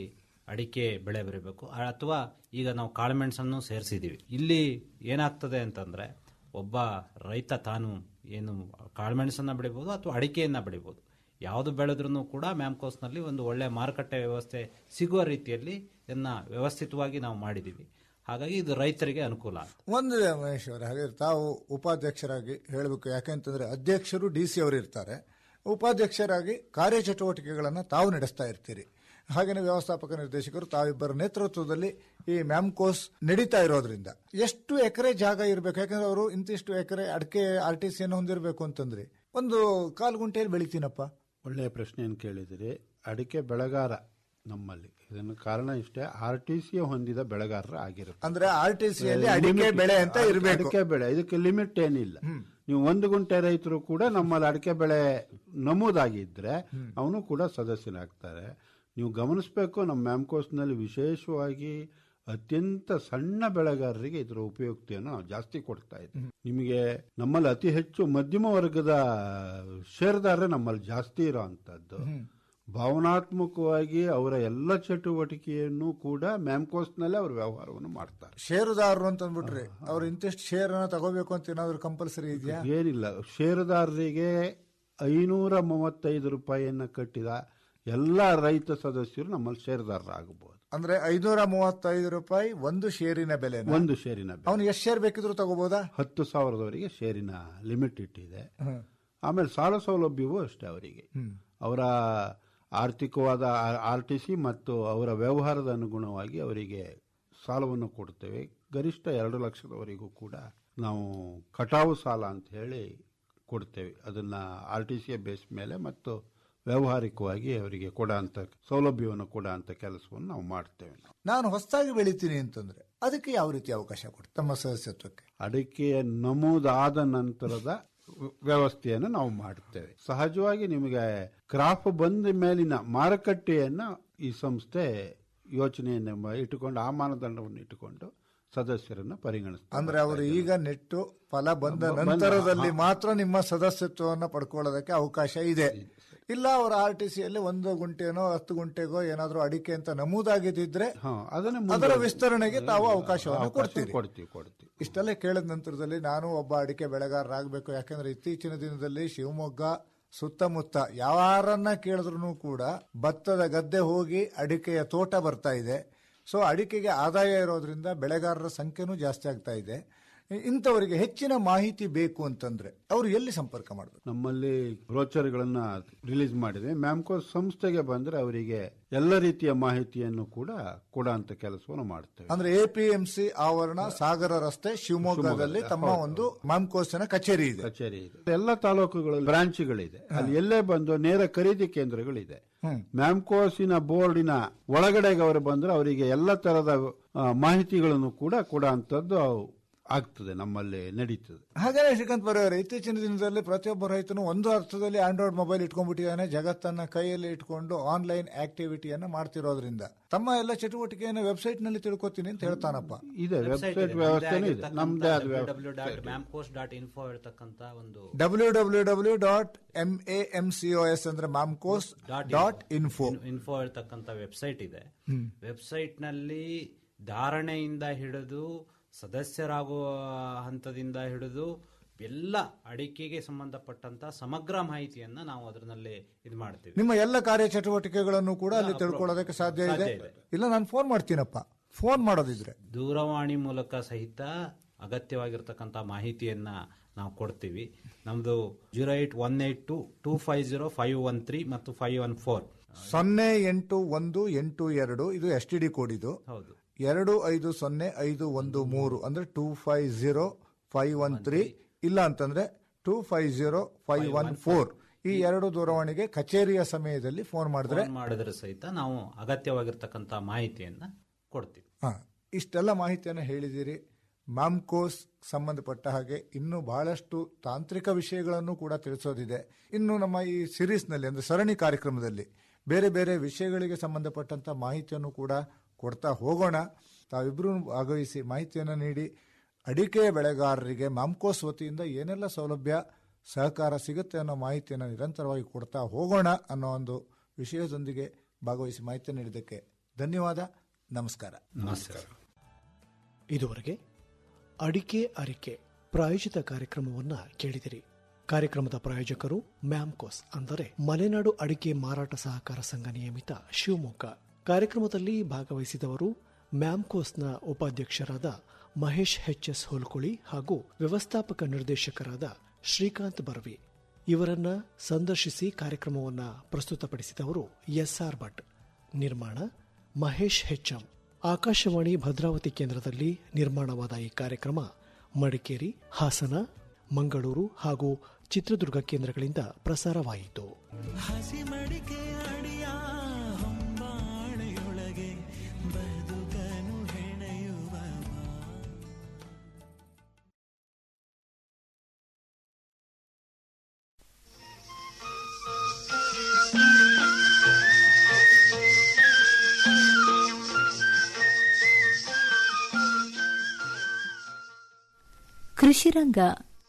ಅಡಿಕೆ ಬೆಳೆ ಬರಬೇಕು ಅಥವಾ ಈಗ ನಾವು ಕಾಳುಮೆಣಸನ್ನು ಸೇರಿಸಿದ್ದೀವಿ ಇಲ್ಲಿ ಏನಾಗ್ತದೆ ಅಂತಂದ್ರೆ ಒಬ್ಬ ರೈತ ತಾನು ಏನು ಕಾಳುಮೆಣಸನ್ನ ಬೆಳಿಬೋದು ಅಥವಾ ಅಡಿಕೆಯನ್ನ ಬೆಳಿಬೋದು ಯಾವುದು ಬೆಳೆದ್ರೂ ಕೂಡ ಮ್ಯಾಮ್ಕೋಸ್ನಲ್ಲಿ ಒಂದು ಒಳ್ಳೆ ಮಾರುಕಟ್ಟೆ ವ್ಯವಸ್ಥೆ ಸಿಗುವ ರೀತಿಯಲ್ಲಿ ಇದನ್ನ ವ್ಯವಸ್ಥಿತವಾಗಿ ನಾವು ಮಾಡಿದ್ದೀವಿ ಹಾಗಾಗಿ ಇದು ರೈತರಿಗೆ ಅನುಕೂಲ ಆಗ್ತದೆ ಒಂದು ಮಹೇಶ್ ಅವರೇ ಹಾಗೆ ತಾವು ಉಪಾಧ್ಯಕ್ಷರಾಗಿ ಹೇಳಬೇಕು ಯಾಕೆಂತಂದ್ರೆ ಅಧ್ಯಕ್ಷರು ಡಿ ಸಿ ಅವರು ಇರ್ತಾರೆ ಉಪಾಧ್ಯಕ್ಷರಾಗಿ ಕಾರ್ಯಚಟುವಟಿಕೆಗಳನ್ನು ತಾವು ನಡೆಸ್ತಾ ಇರ್ತೀರಿ ಹಾಗೆಯೇ ವ್ಯವಸ್ಥಾಪಕ ನಿರ್ದೇಶಕರು ತಾವಿಬ್ಬರ ನೇತೃತ್ವದಲ್ಲಿ ಈ ಮ್ಯಾಮ್ಕೋಸ್ ನಡೀತಾ ಇರೋದ್ರಿಂದ ಎಷ್ಟು ಎಕರೆ ಜಾಗ ಇರಬೇಕು ಯಾಕಂದ್ರೆ ಅವರು ಇಂತಿಷ್ಟು ಎಕರೆ ಅಡಿಕೆ ಆರ್ ಟಿ ಸಿಯನ್ನು ಹೊಂದಿರಬೇಕು ಅಂತಂದ್ರೆ ಒಂದು ಕಾಲು ಗುಂಟೆಯಲ್ಲಿ ಬೆಳಿತೀನಪ್ಪ ಒಳ್ಳೆಯ ಪ್ರಶ್ನೆಯನ್ನು ಕೇಳಿದಿರಿ ಅಡಿಕೆ ಬೆಳೆಗಾರ ನಮ್ಮಲ್ಲಿ ಇದನ್ನು ಕಾರಣ ಇಷ್ಟೇ ಆರ್ ಟಿ ಸಿ ಹೊಂದಿದ ಬೆಳೆಗಾರರ ಆಗಿರುತ್ತೆ ಅಂದ್ರೆ ಆರ್ ಟಿ ಸಿಯಲ್ಲಿ ಅಡಿಕೆ ಬೆಳೆ ಅಂತ ಇರಬೇಕು ಅಡಿಕೆ ಬೆಳೆ ಇದಕ್ಕೆ ಲಿಮಿಟ್ ಏನಿಲ್ಲ ನೀವು ಒಂದು ಗುಂಟೆ ರೈತರು ಕೂಡ ನಮ್ಮಲ್ಲಿ ಅಡಿಕೆ ಬೆಳೆ ನಮೂದಾಗಿದ್ರೆ ಅವನು ಕೂಡ ಸದಸ್ಯನಾಗ್ತಾರೆ ನೀವು ಗಮನಿಸಬೇಕು ನಮ್ಮ ಮ್ಯಾಮ್ಕೋಸ್ನಲ್ಲಿ ವಿಶೇಷವಾಗಿ ಅತ್ಯಂತ ಸಣ್ಣ ಬೆಳೆಗಾರರಿಗೆ ಇದರ ಉಪಯುಕ್ತಿಯನ್ನು ನಾವು ಜಾಸ್ತಿ ಕೊಡ್ತಾ ಇದ್ದೀವಿ ನಿಮಗೆ ನಮ್ಮಲ್ಲಿ ಅತಿ ಹೆಚ್ಚು ಮಧ್ಯಮ ವರ್ಗದ ಷೇರುದಾರರೇ ನಮ್ಮಲ್ಲಿ ಜಾಸ್ತಿ ಇರೋ ಅಂಥದ್ದು ಭಾವನಾತ್ಮಕವಾಗಿ ಅವರ ಎಲ್ಲ ಚಟುವಟಿಕೆಯನ್ನು ಕೂಡ ಮ್ಯಾಮ್ಕೋಸ್ನಲ್ಲೇ ಅವರು ವ್ಯವಹಾರವನ್ನು ಮಾಡ್ತಾರೆ ಷೇರುದಾರರು ಅಂತ ಅಂದ್ಬಿಟ್ರಿ ಅವ್ರು ಇಂತಿಷ್ಟು ಶೇರ್ ಅನ್ನ ತಗೋಬೇಕು ಅಂತ ಏನಾದ್ರು ಕಂಪಲ್ಸರಿ ಇದೆಯಾ ಏನಿಲ್ಲ ಷೇರುದಾರರಿಗೆ ಐನೂರ ಮೂವತ್ತೈದು ರೂಪಾಯಿಯನ್ನ ಕಟ್ಟಿದ ಎಲ್ಲ ರೈತ ಸದಸ್ಯರು ನಮ್ಮಲ್ಲಿ ಷೇರುದಾರರಾಗಬಹುದು ಅಂದ್ರೆ ಐನೂರ ಮೂವತ್ತೈದು ರೂಪಾಯಿ ಒಂದು ಶೇರಿನ ಬೆಲೆ ಒಂದು ಷೇರಿನ ಬೆಲೆ. ಅವನು ಎಷ್ಟು ಶೇರ್ ಬೇಕಿದ್ರು ತಗೋಬಹುದಾ ಹತ್ತು ಸಾವಿರದವರೆಗೆ ಷೇರಿನ ಲಿಮಿಟ್ ಇಟ್ಟಿದೆ ಆಮೇಲೆ ಸಾಲ ಸೌಲಭ್ಯವೂ ಅಷ್ಟೇ ಅವರಿಗೆ ಅವರ ಆರ್ಥಿಕವಾದ ಆರ್ ಟಿ ಸಿ ಮತ್ತು ಅವರ ವ್ಯವಹಾರದ ಅನುಗುಣವಾಗಿ ಅವರಿಗೆ ಸಾಲವನ್ನು ಕೊಡ್ತೇವೆ ಗರಿಷ್ಠ ಎರಡು ಲಕ್ಷದವರೆಗೂ ಕೂಡ ನಾವು ಕಟಾವು ಸಾಲ ಅಂತ ಹೇಳಿ ಕೊಡ್ತೇವೆ ಅದನ್ನ ಆರ್ ಟಿ ಸಿಯ ಬೇಸ್ ಮೇಲೆ ಮತ್ತು ವ್ಯಾವಹಾರಿಕವಾಗಿ ಅವರಿಗೆ ಕೊಡ ಅಂತ ಸೌಲಭ್ಯವನ್ನು ಕೊಡ ಅಂತ ಕೆಲಸವನ್ನು ನಾವು ಮಾಡ್ತೇವೆ ನಾವು ನಾನು ಹೊಸದಾಗಿ ಬೆಳಿತೀನಿ ಅಂತಂದ್ರೆ ಅದಕ್ಕೆ ಯಾವ ರೀತಿ ಅವಕಾಶ ಕೊಡ್ತಾರೆ ತಮ್ಮ ಸದಸ್ಯತ್ವಕ್ಕೆ ಅಡಿಕೆಯ ನಮೂದಾದ ನಂತರದ ವ್ಯ- ವ್ಯವಸ್ಥೆಯನ್ನು ನಾವು ಮಾಡುತ್ತೇವೆ ಸಹಜವಾಗಿ ನಿಮಗೆ ಕ್ರಾಪ್ ಬಂದ ಮೇಲಿನ ಮಾರುಕಟ್ಟೆಯನ್ನ ಈ ಸಂಸ್ಥೆ ಯೋಚನೆಯನ್ನು ಮ- ಇಟ್ಟುಕೊಂಡು ಆ ಮಾನದಂಡವನ್ನು ಇಟ್ಟುಕೊಂಡು ಸದಸ್ಯರನ್ನ ಪರಿಗಣಿಸ್ತಾರೆ ಅಂದ್ರೆ ಅವರು ಈಗ ನೆಟ್ಟು ಫಲ ಬಂದ ಬಂದ- ನಂತರದಲ್ಲಿ ಮಾತ್ರ ನಿಮ್ಮ ಸದಸ್ಯತ್ವವನ್ನು ಪಡ್ಕೊಳ್ಳೋದಕ್ಕೆ ಅವಕಾಶ ಇದೆ ಇಲ್ಲ ಅವರ ಆರ್ ಟಿ ಸಿಯಲ್ಲಿ ಒಂದು ಗುಂಟೆನೋ ಹತ್ತು ಗುಂಟೆಗೋ ಏನಾದ್ರೂ ಅಡಿಕೆ ಅಂತ ನಮೂದಾಗಿದ್ದಿದ್ರೆ ಹಾ, ಅದನ್ನ ಅದರ ಮುಂದೆ- ವಿಸ್ತರಣೆಗೆ ತಾವು ಅವಕಾಶವನ್ನು ಅವಕಾಶ ಕೊಡ್ತೀರಿ ಕೊಡ್ತೀವಿ ಕೊಡ್ತೀವಿ ಇಷ್ಟೆಲ್ಲ ಕೇಳಿದ ನಂತರದಲ್ಲಿ ನಾನು ಒಬ್ಬ ಅಡಿಕೆ ಬೆಳೆಗಾರರಾಗಬೇಕು ಯಾಕಂದ್ರೆ ಇತ್ತೀಚಿನ ದಿನದಲ್ಲಿ ಶಿವಮೊಗ್ಗ ಸುತ್ತಮುತ್ತ ಯಾರನ್ನ ಕೇಳಿದ್ರು ಕೂಡ ಭತ್ತದ ಗದ್ದೆ ಹೋಗಿ ಅಡಿಕೆಯ ತೋಟ ಬರ್ತಾ ಇದೆ ಸೊ ಅಡಿಕೆಗೆ ಆದಾಯ ಇರೋದ್ರಿಂದ ಬೆಳೆಗಾರರ ಸಂಖ್ಯೆನೂ ಜಾಸ್ತಿ ಆಗ್ತಾ ಇದೆ ಇಂಥವರಿಗೆ ಹೆಚ್ಚಿನ ಮಾಹಿತಿ ಬೇಕು ಅಂತಂದ್ರೆ ಅವರು ಎಲ್ಲಿ ಸಂಪರ್ಕ ಮಾಡಬೇಕು ನಮ್ಮಲ್ಲಿ ಬ್ರೋಚರ್ಗಳನ್ನ ರಿಲೀಸ್ ಮಾಡಿದೆ ಮ್ಯಾಮ್ಕೋ ಸಂಸ್ಥೆಗೆ ಬಂದ್ರೆ ಅವರಿಗೆ ಎಲ್ಲ ರೀತಿಯ ಮಾಹಿತಿಯನ್ನು ಕೂಡ ಕೊಡ ಅಂತ ಕೆಲಸವನ್ನು ಮಾಡ್ತೇವೆ ಅಂದ್ರೆ ಎಪಿಎಂಸಿ ಆವರಣ ಸಾಗರ ರಸ್ತೆ ಶಿವಮೊಗ್ಗದಲ್ಲಿ ತಮ್ಮ ಒಂದು ಮಾಮ್ಕೋಸ್ನ ಕಚೇರಿ ಇದೆ ಕಚೇರಿ ಇದೆ ಎಲ್ಲ ತಾಲೂಕುಗಳಲ್ಲಿ ಬ್ರಾಂಚ್ಗಳಿದೆ ಅಲ್ಲಿ ಎಲ್ಲೇ ಬಂದು ನೇರ ಖರೀದಿ ಕೇಂದ್ರಗಳಿದೆ ಮ್ಯಾಮ್ಕೋಸಿನ ಬೋರ್ಡಿನ ಒಳಗಡೆಗೆ ಅವರು ಬಂದ್ರೆ ಅವರಿಗೆ ಎಲ್ಲ ತರದ ಆ, ಮಾಹಿತಿಗಳನ್ನು ಕೂಡ ಕೊಡ ಅಂತದ್ದು ಆಗ್ತದೆ ನಮ್ಮಲ್ಲಿ ನಡೀತದೆ ಹಾಗಾದ್ರೆ ಶ್ರೀಕಾಂತ್ ಬರೆಯವರೇ ಇತ್ತೀಚಿನ ದಿನದಲ್ಲಿ ಪ್ರತಿಯೊಬ್ಬ ರೈತನು ಒಂದು ಅರ್ಥದಲ್ಲಿ ಆಂಡ್ರಾಯ್ಡ್ ಮೊಬೈಲ್ ಇಟ್ಕೊಂಡ್ಬಿಟ್ಟಿದ್ದಾನೆ ಜಗತ್ತನ್ನ ಕೈಯಲ್ಲಿ ಇಟ್ಕೊಂಡು ಆನ್ಲೈನ್ ಆಕ್ಟಿವಿಟಿಯನ್ನ ಮಾಡ್ತಿರೋದ್ರಿಂದ ತಮ್ಮ ಎಲ್ಲ ಚಟುವಟಿಕೆಯನ್ನು ವೆಬ್ಸೈಟ್ ನಲ್ಲಿ ತಿಳ್ಕೊತೀನಿ ಅಂತ ಹೇಳ್ತಾನಪ್ಪ ಇದೆ ವೆಬ್ಸೈಟ್ ವ್ಯವಸ್ಥೆನೂ ಇದೆ ನಮ್ದೇ ಆದ ವ್ಯವಸ್ಥೆ ಮ್ಯಾಮ್ಕೋಸ್ ಡಾಟ್ ಇನ್ಫೋ ಹೇಳ್ತಕ್ಕಂತ ಒಂದು W W W dot M A M C O S ಅಂದ್ರೆ ಮಾಮ್ಕೋಸ್ ಡಾಟ್ ಇನ್ಫೋ ಇನ್ಫೋ ಹೇಳ್ತಕ್ಕಂತ ವೆಬ್ಸೈಟ್ ಇದೆ ವೆಬ್ಸೈಟ್ ನಲ್ಲಿ ಧಾರಣೆಯಿಂದ ಹಿಡಿದು ಸದಸ್ಯರಾಗುವ ಹಂತದಿಂದ ಹಿಡಿದು ಎಲ್ಲ ಅಡಿಕೆಗೆ ಸಂಬಂಧಪಟ್ಟಂತ ಸಮಗ್ರ ಮಾಹಿತಿಯನ್ನ ನಾವು ಅದರಲ್ಲಿ ಇದು ಮಾಡ್ತೀವಿ ನಿಮ್ಮ ಎಲ್ಲ ಕಾರ್ಯಚಟುವಟಿಕೆಗಳನ್ನು ಕೂಡ ಅಲ್ಲಿ ತಿಳ್ಕೊಳ್ಳೋದಕ್ಕೆ ಸಾಧ್ಯ ಇದೆ ಸಾಧ್ಯ ಇದೆ. ಇಲ್ಲ ನಾನು ಫೋನ್ ಮಾಡ್ತೀನಪ್ಪ ಫೋನ್ ಮಾಡೋದಿದ್ರೆ ದೂರವಾಣಿ ಮೂಲಕ ಸಹಿತ ಅಗತ್ಯವಾಗಿರ್ತಕ್ಕಂಥ ಮಾಹಿತಿಯನ್ನ ನಾವು ಕೊಡ್ತೀವಿ ನಮ್ದು zero eight one eight two two five zero five one three ಮತ್ತು ಫೈವ್ ಒನ್ ಫೋರ್ ಸೊನ್ನೆ ಎಂಟು ಒಂದು ಎಂಟು ಎರಡು ಇದು ಎಸ್ ಟಿ ಡಿ ಕೋಡ್ ಇದು ಹೌದು ಎರಡು ಐದು ಸೊನ್ನೆ ಐದು ಒಂದು ಮೂರು ಅಂದ್ರೆ two five zero five one three ಇಲ್ಲ ಅಂತಂದ್ರೆ two five zero five one four ಈ ಎರಡು ದೂರವಾಣಿಗೆ ಕಚೇರಿಯ ಸಮಯದಲ್ಲಿ ಫೋನ್ ಮಾಡಿದ್ರೆ ಫೋನ್ ಮಾಡಿದ್ರೆ ಸಹಿತ ನಾವು ಅಗತ್ಯವಾಗಿರ್ತಕ್ಕಂಥ ಮಾಹಿತಿಯನ್ನ ಕೊಡ್ತೀವಿ ಹಾ, ಇಷ್ಟೆಲ್ಲ ಮಾಹಿತಿಯನ್ನು ಹೇಳಿದಿರಿ ಮಾಮ್ಕೋಸ್ ಸಂಬಂಧಪಟ್ಟ ಹಾಗೆ ಇನ್ನೂ ಬಹಳಷ್ಟು ತಾಂತ್ರಿಕ ವಿಷಯಗಳನ್ನು ಕೂಡ ತಿಳಿಸೋದಿದೆ ಇನ್ನು ನಮ್ಮ ಈ ಸಿರೀಸ್ನಲ್ಲಿ ಅಂದ್ರೆ ಸರಣಿ ಕಾರ್ಯಕ್ರಮದಲ್ಲಿ ಬೇರೆ ಬೇರೆ ವಿಷಯಗಳಿಗೆ ಸಂಬಂಧಪಟ್ಟಂತ ಮಾಹಿತಿಯನ್ನು ಕೂಡ ಕೊಡ್ತಾ ಹೋಗೋಣ ತಾವಿಬ್ಬರು ಭಾಗವಹಿಸಿ ಮಾಹಿತಿಯನ್ನು ನೀಡಿ ಅಡಿಕೆ ಬೆಳೆಗಾರರಿಗೆ ಮಾಮ್ಕೋಸ್ ವತಿಯಿಂದ ಏನೆಲ್ಲ ಸೌಲಭ್ಯ ಸಹಕಾರ ಸಿಗುತ್ತೆ ಅನ್ನೋ ಮಾಹಿತಿಯನ್ನು ನಿರಂತರವಾಗಿ ಕೊಡ್ತಾ ಹೋಗೋಣ ಅನ್ನೋ ಒಂದು ವಿಷಯದೊಂದಿಗೆ ಭಾಗವಹಿಸಿ ಮಾಹಿತಿ ನೀಡಿದ್ದಕ್ಕೆ ಧನ್ಯವಾದ ನಮಸ್ಕಾರ ನಮಸ್ಕಾರ ಇದುವರೆಗೆ ಅಡಿಕೆ ಅರಿಕೆ ಪ್ರಾಯೋಜಿತ ಕಾರ್ಯಕ್ರಮವನ್ನ ಕೇಳಿದಿರಿ ಕಾರ್ಯಕ್ರಮದ ಪ್ರಾಯೋಜಕರು ಮ್ಯಾಮ್ಕೋಸ್ ಅಂದರೆ ಮಲೆನಾಡು ಅಡಿಕೆ ಮಾರಾಟ ಸಹಕಾರ ಸಂಘ ನಿಯಮಿತ ಶಿವಮೊಗ್ಗ ಕಾರ್ಯಕ್ರಮದಲ್ಲಿ ಭಾಗವಹಿಸಿದವರು ಮ್ಯಾಮ್ಕೋಸ್ನ ಉಪಾಧ್ಯಕ್ಷರಾದ ಮಹೇಶ್ ಎಚ್ ಎಸ್ ಹೋಲ್ಕುಳಿ ಹಾಗೂ ವ್ಯವಸ್ಥಾಪಕ ನಿರ್ದೇಶಕರಾದ ಶ್ರೀಕಾಂತ್ ಬರ್ವಿ ಇವರನ್ನ ಸಂದರ್ಶಿಸಿ ಕಾರ್ಯಕ್ರಮವನ್ನ ಪ್ರಸ್ತುತಪಡಿಸಿದವರು ಎಸ್ಆರ್ ಭಟ್ ನಿರ್ಮಾಣ ಮಹೇಶ್ ಹೆಚ್ಎಂ ಆಕಾಶವಾಣಿ ಭದ್ರಾವತಿ ಕೇಂದ್ರದಲ್ಲಿ ನಿರ್ಮಾಣವಾದ ಈ ಕಾರ್ಯಕ್ರಮ ಮಡಿಕೇರಿ ಹಾಸನ ಮಂಗಳೂರು ಹಾಗೂ ಚಿತ್ರದುರ್ಗ ಕೇಂದ್ರಗಳಿಂದ ಪ್ರಸಾರವಾಯಿತು ಹಸಿ ಮಡಿಕೆ ಅಡಿಯ ಹೊಂಬಾಳೆಯೊಳಗೆ ಬದುಕನು ಹೆಣೆಯುವ ಕೃಷಿರಂಗ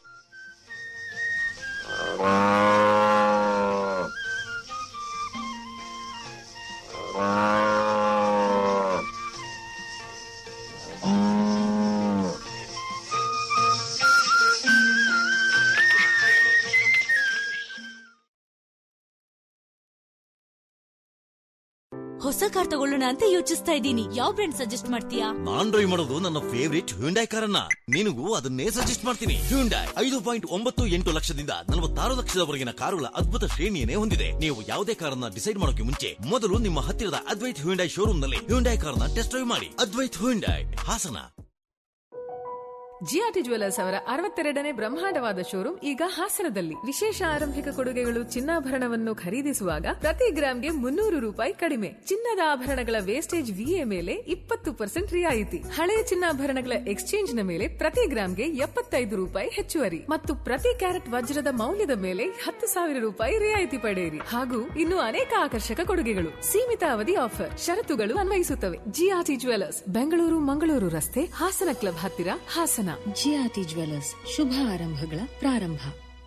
ಹೊಸ ಕಾರ್ ತಗೊಳ್ಳೋಣ ಅಂತ ಯೋಚಿಸ್ತಾ ಇದ್ದೀನಿ ಯಾವ ಬ್ರ್ಯಾಂಡ್ ಸಜೆಸ್ಟ್ ಮಾಡ್ತೀಯಾ ನಾನ್ ಡ್ರೈವ್ ಮಾಡೋದು ನನ್ನ ಫೇವರಿಟ್ ಹ್ಯುಂಡೈ ಕಾರನ್ನ ನಿನಗೂ ಅದನ್ನೇ ಸಜೆಸ್ಟ್ ಮಾಡ್ತೀನಿ ಹ್ಯುಂಡೈ ಐದು ಪಾಯಿಂಟ್ ಒಂಬತ್ತು ಎಂಟು ಲಕ್ಷದಿಂದ ನಲವತ್ತಾರು ಲಕ್ಷದವರೆಗಿನ ಕಾರುಗಳ ಅದ್ಭುತ ಶ್ರೇಣಿಯನ್ನೇ ಹೊಂದಿದೆ ನೀವು ಯಾವುದೇ ಕಾರನ್ನ ಡಿಸೈಡ್ ಮಾಡೋಕೆ ಮುಂಚೆ ಮೊದಲು ನಿಮ್ಮ ಹತ್ತಿರದ ಅದ್ವೈತ್ ಹ್ಯುಂಡೈ ಶೋರೂಮ್ ನಲ್ಲಿ ಹ್ಯುಂಡೈ ಕಾರ್ನ ಟೆಸ್ಟ್ ಡ್ರೈವ್ ಮಾಡಿ Advait Hyundai Hassan GRT jewellers ಅವರ ಅರವತ್ತೆರಡನೇ ಬ್ರಹ್ಮಾಂಡವಾದ ಶೋರೂಮ್ ಈಗ ಹಾಸನದಲ್ಲಿ ವಿಶೇಷ ಆರಂಭಿಕ ಕೊಡುಗೆಗಳು ಚಿನ್ನಾಭರಣವನ್ನು ಖರೀದಿಸುವಾಗ ಪ್ರತಿ ಗ್ರಾಂಗೆ ಮುನ್ನೂರು ರೂಪಾಯಿ ಕಡಿಮೆ ಚಿನ್ನದ ಆಭರಣಗಳ ವೇಸ್ಟೇಜ್ ವಿಎ ಮೇಲೆ ಇಪ್ಪತ್ತು ಪರ್ಸೆಂಟ್ ರಿಯಾಯಿತಿ ಹಳೆಯ ಚಿನ್ನಾಭರಣಗಳ ಎಕ್ಸ್ಚೇಂಜ್ ನ ಮೇಲೆ ಪ್ರತಿ ಗ್ರಾಂಗೆ ಎಪ್ಪತ್ತೈದು ರೂಪಾಯಿ ಹೆಚ್ಚುವರಿ ಮತ್ತು ಪ್ರತಿ ಕ್ಯಾರೆಟ್ ವಜ್ರದ ಮೌಲ್ಯದ ಮೇಲೆ ಹತ್ತು ಸಾವಿರ ರೂಪಾಯಿ ರಿಯಾಯಿತಿ ಪಡೆಯಿರಿ ಹಾಗೂ ಇನ್ನು ಅನೇಕ ಆಕರ್ಷಕ ಕೊಡುಗೆಗಳು ಸೀಮಿತ ಅವಧಿ ಆಫರ್ ಷರತ್ತುಗಳು ಅನ್ವಯಿಸುತ್ತವೆ ಜಿಆರ್ಟಿ ಜುವೆಲ್ಲರ್ಸ್ ಬೆಂಗಳೂರು ಮಂಗಳೂರು ರಸ್ತೆ ಹಾಸನ ಕ್ಲಬ್ ಹತ್ತಿರ ಹಾಸನ ಜಿಆರ್ಟಿ ಜ್ಯುವೆಲ್ಲರ್ಸ್ ಶುಭ ಆರಂಭಗಳ ಪ್ರಾರಂಭ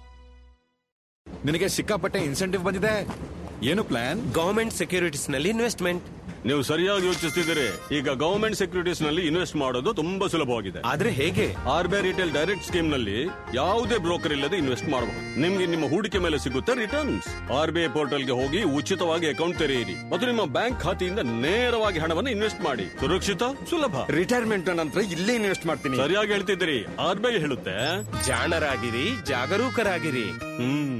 ನಿನಗೆ ಸಿಕ್ಕಾಪಟ್ಟೆ ಇನ್ಸೆಂಟಿವ್ ಬಂದಿದೆ ಏನು ಪ್ಲಾನ್ ಗವರ್ಮೆಂಟ್ ಸೆಕ್ಯೂರಿಟೀಸ್ ನಲ್ಲಿ ಇನ್ವೆಸ್ಟ್ಮೆಂಟ್ ನೀವು ಸರಿಯಾಗಿ ಯೋಚಿಸ್ತಿದ್ದೀರಿ ಈಗ ಗವರ್ಮೆಂಟ್ ಸೆಕ್ಯೂರಿಟೀಸ್ ನಲ್ಲಿ ಇನ್ವೆಸ್ಟ್ ಮಾಡೋದು ತುಂಬಾ ಸುಲಭವಾಗಿದೆ ಆದ್ರೆ ಹೇಗೆ R B I retail direct scheme ನಲ್ಲಿ ಯಾವುದೇ ಬ್ರೋಕರ್ ಇಲ್ಲದೆ ಇನ್ವೆಸ್ಟ್ ಮಾಡಬಹುದು ನಿಮ್ಗೆ ನಿಮ್ಮ ಹೂಡಿಕೆ ಮೇಲೆ ಸಿಗುತ್ತೆ returns R B I portal ಗೆ ಹೋಗಿ ಉಚಿತವಾಗಿ ಅಕೌಂಟ್ ತೆರೆಯಿರಿ ಮತ್ತು ನಿಮ್ಮ ಬ್ಯಾಂಕ್ ಖಾತೆಯಿಂದ ನೇರವಾಗಿ ಹಣವನ್ನು ಇನ್ವೆಸ್ಟ್ ಮಾಡಿ ಸುರಕ್ಷಿತ ಸುಲಭ ರಿಟೈರ್ಮೆಂಟ್ ನಂತರ ಇಲ್ಲೇ ಇನ್ವೆಸ್ಟ್ ಮಾಡ್ತೀನಿ ಸರಿಯಾಗಿ ಹೇಳ್ತಿದ್ದೀರಿ ಆರ್ ಬಿ ಐ ಹೇಳುತ್ತೆ ಜಾಣರಾಗಿರಿ ಜಾಗರೂಕರಾಗಿರಿ ಹ್ಮ್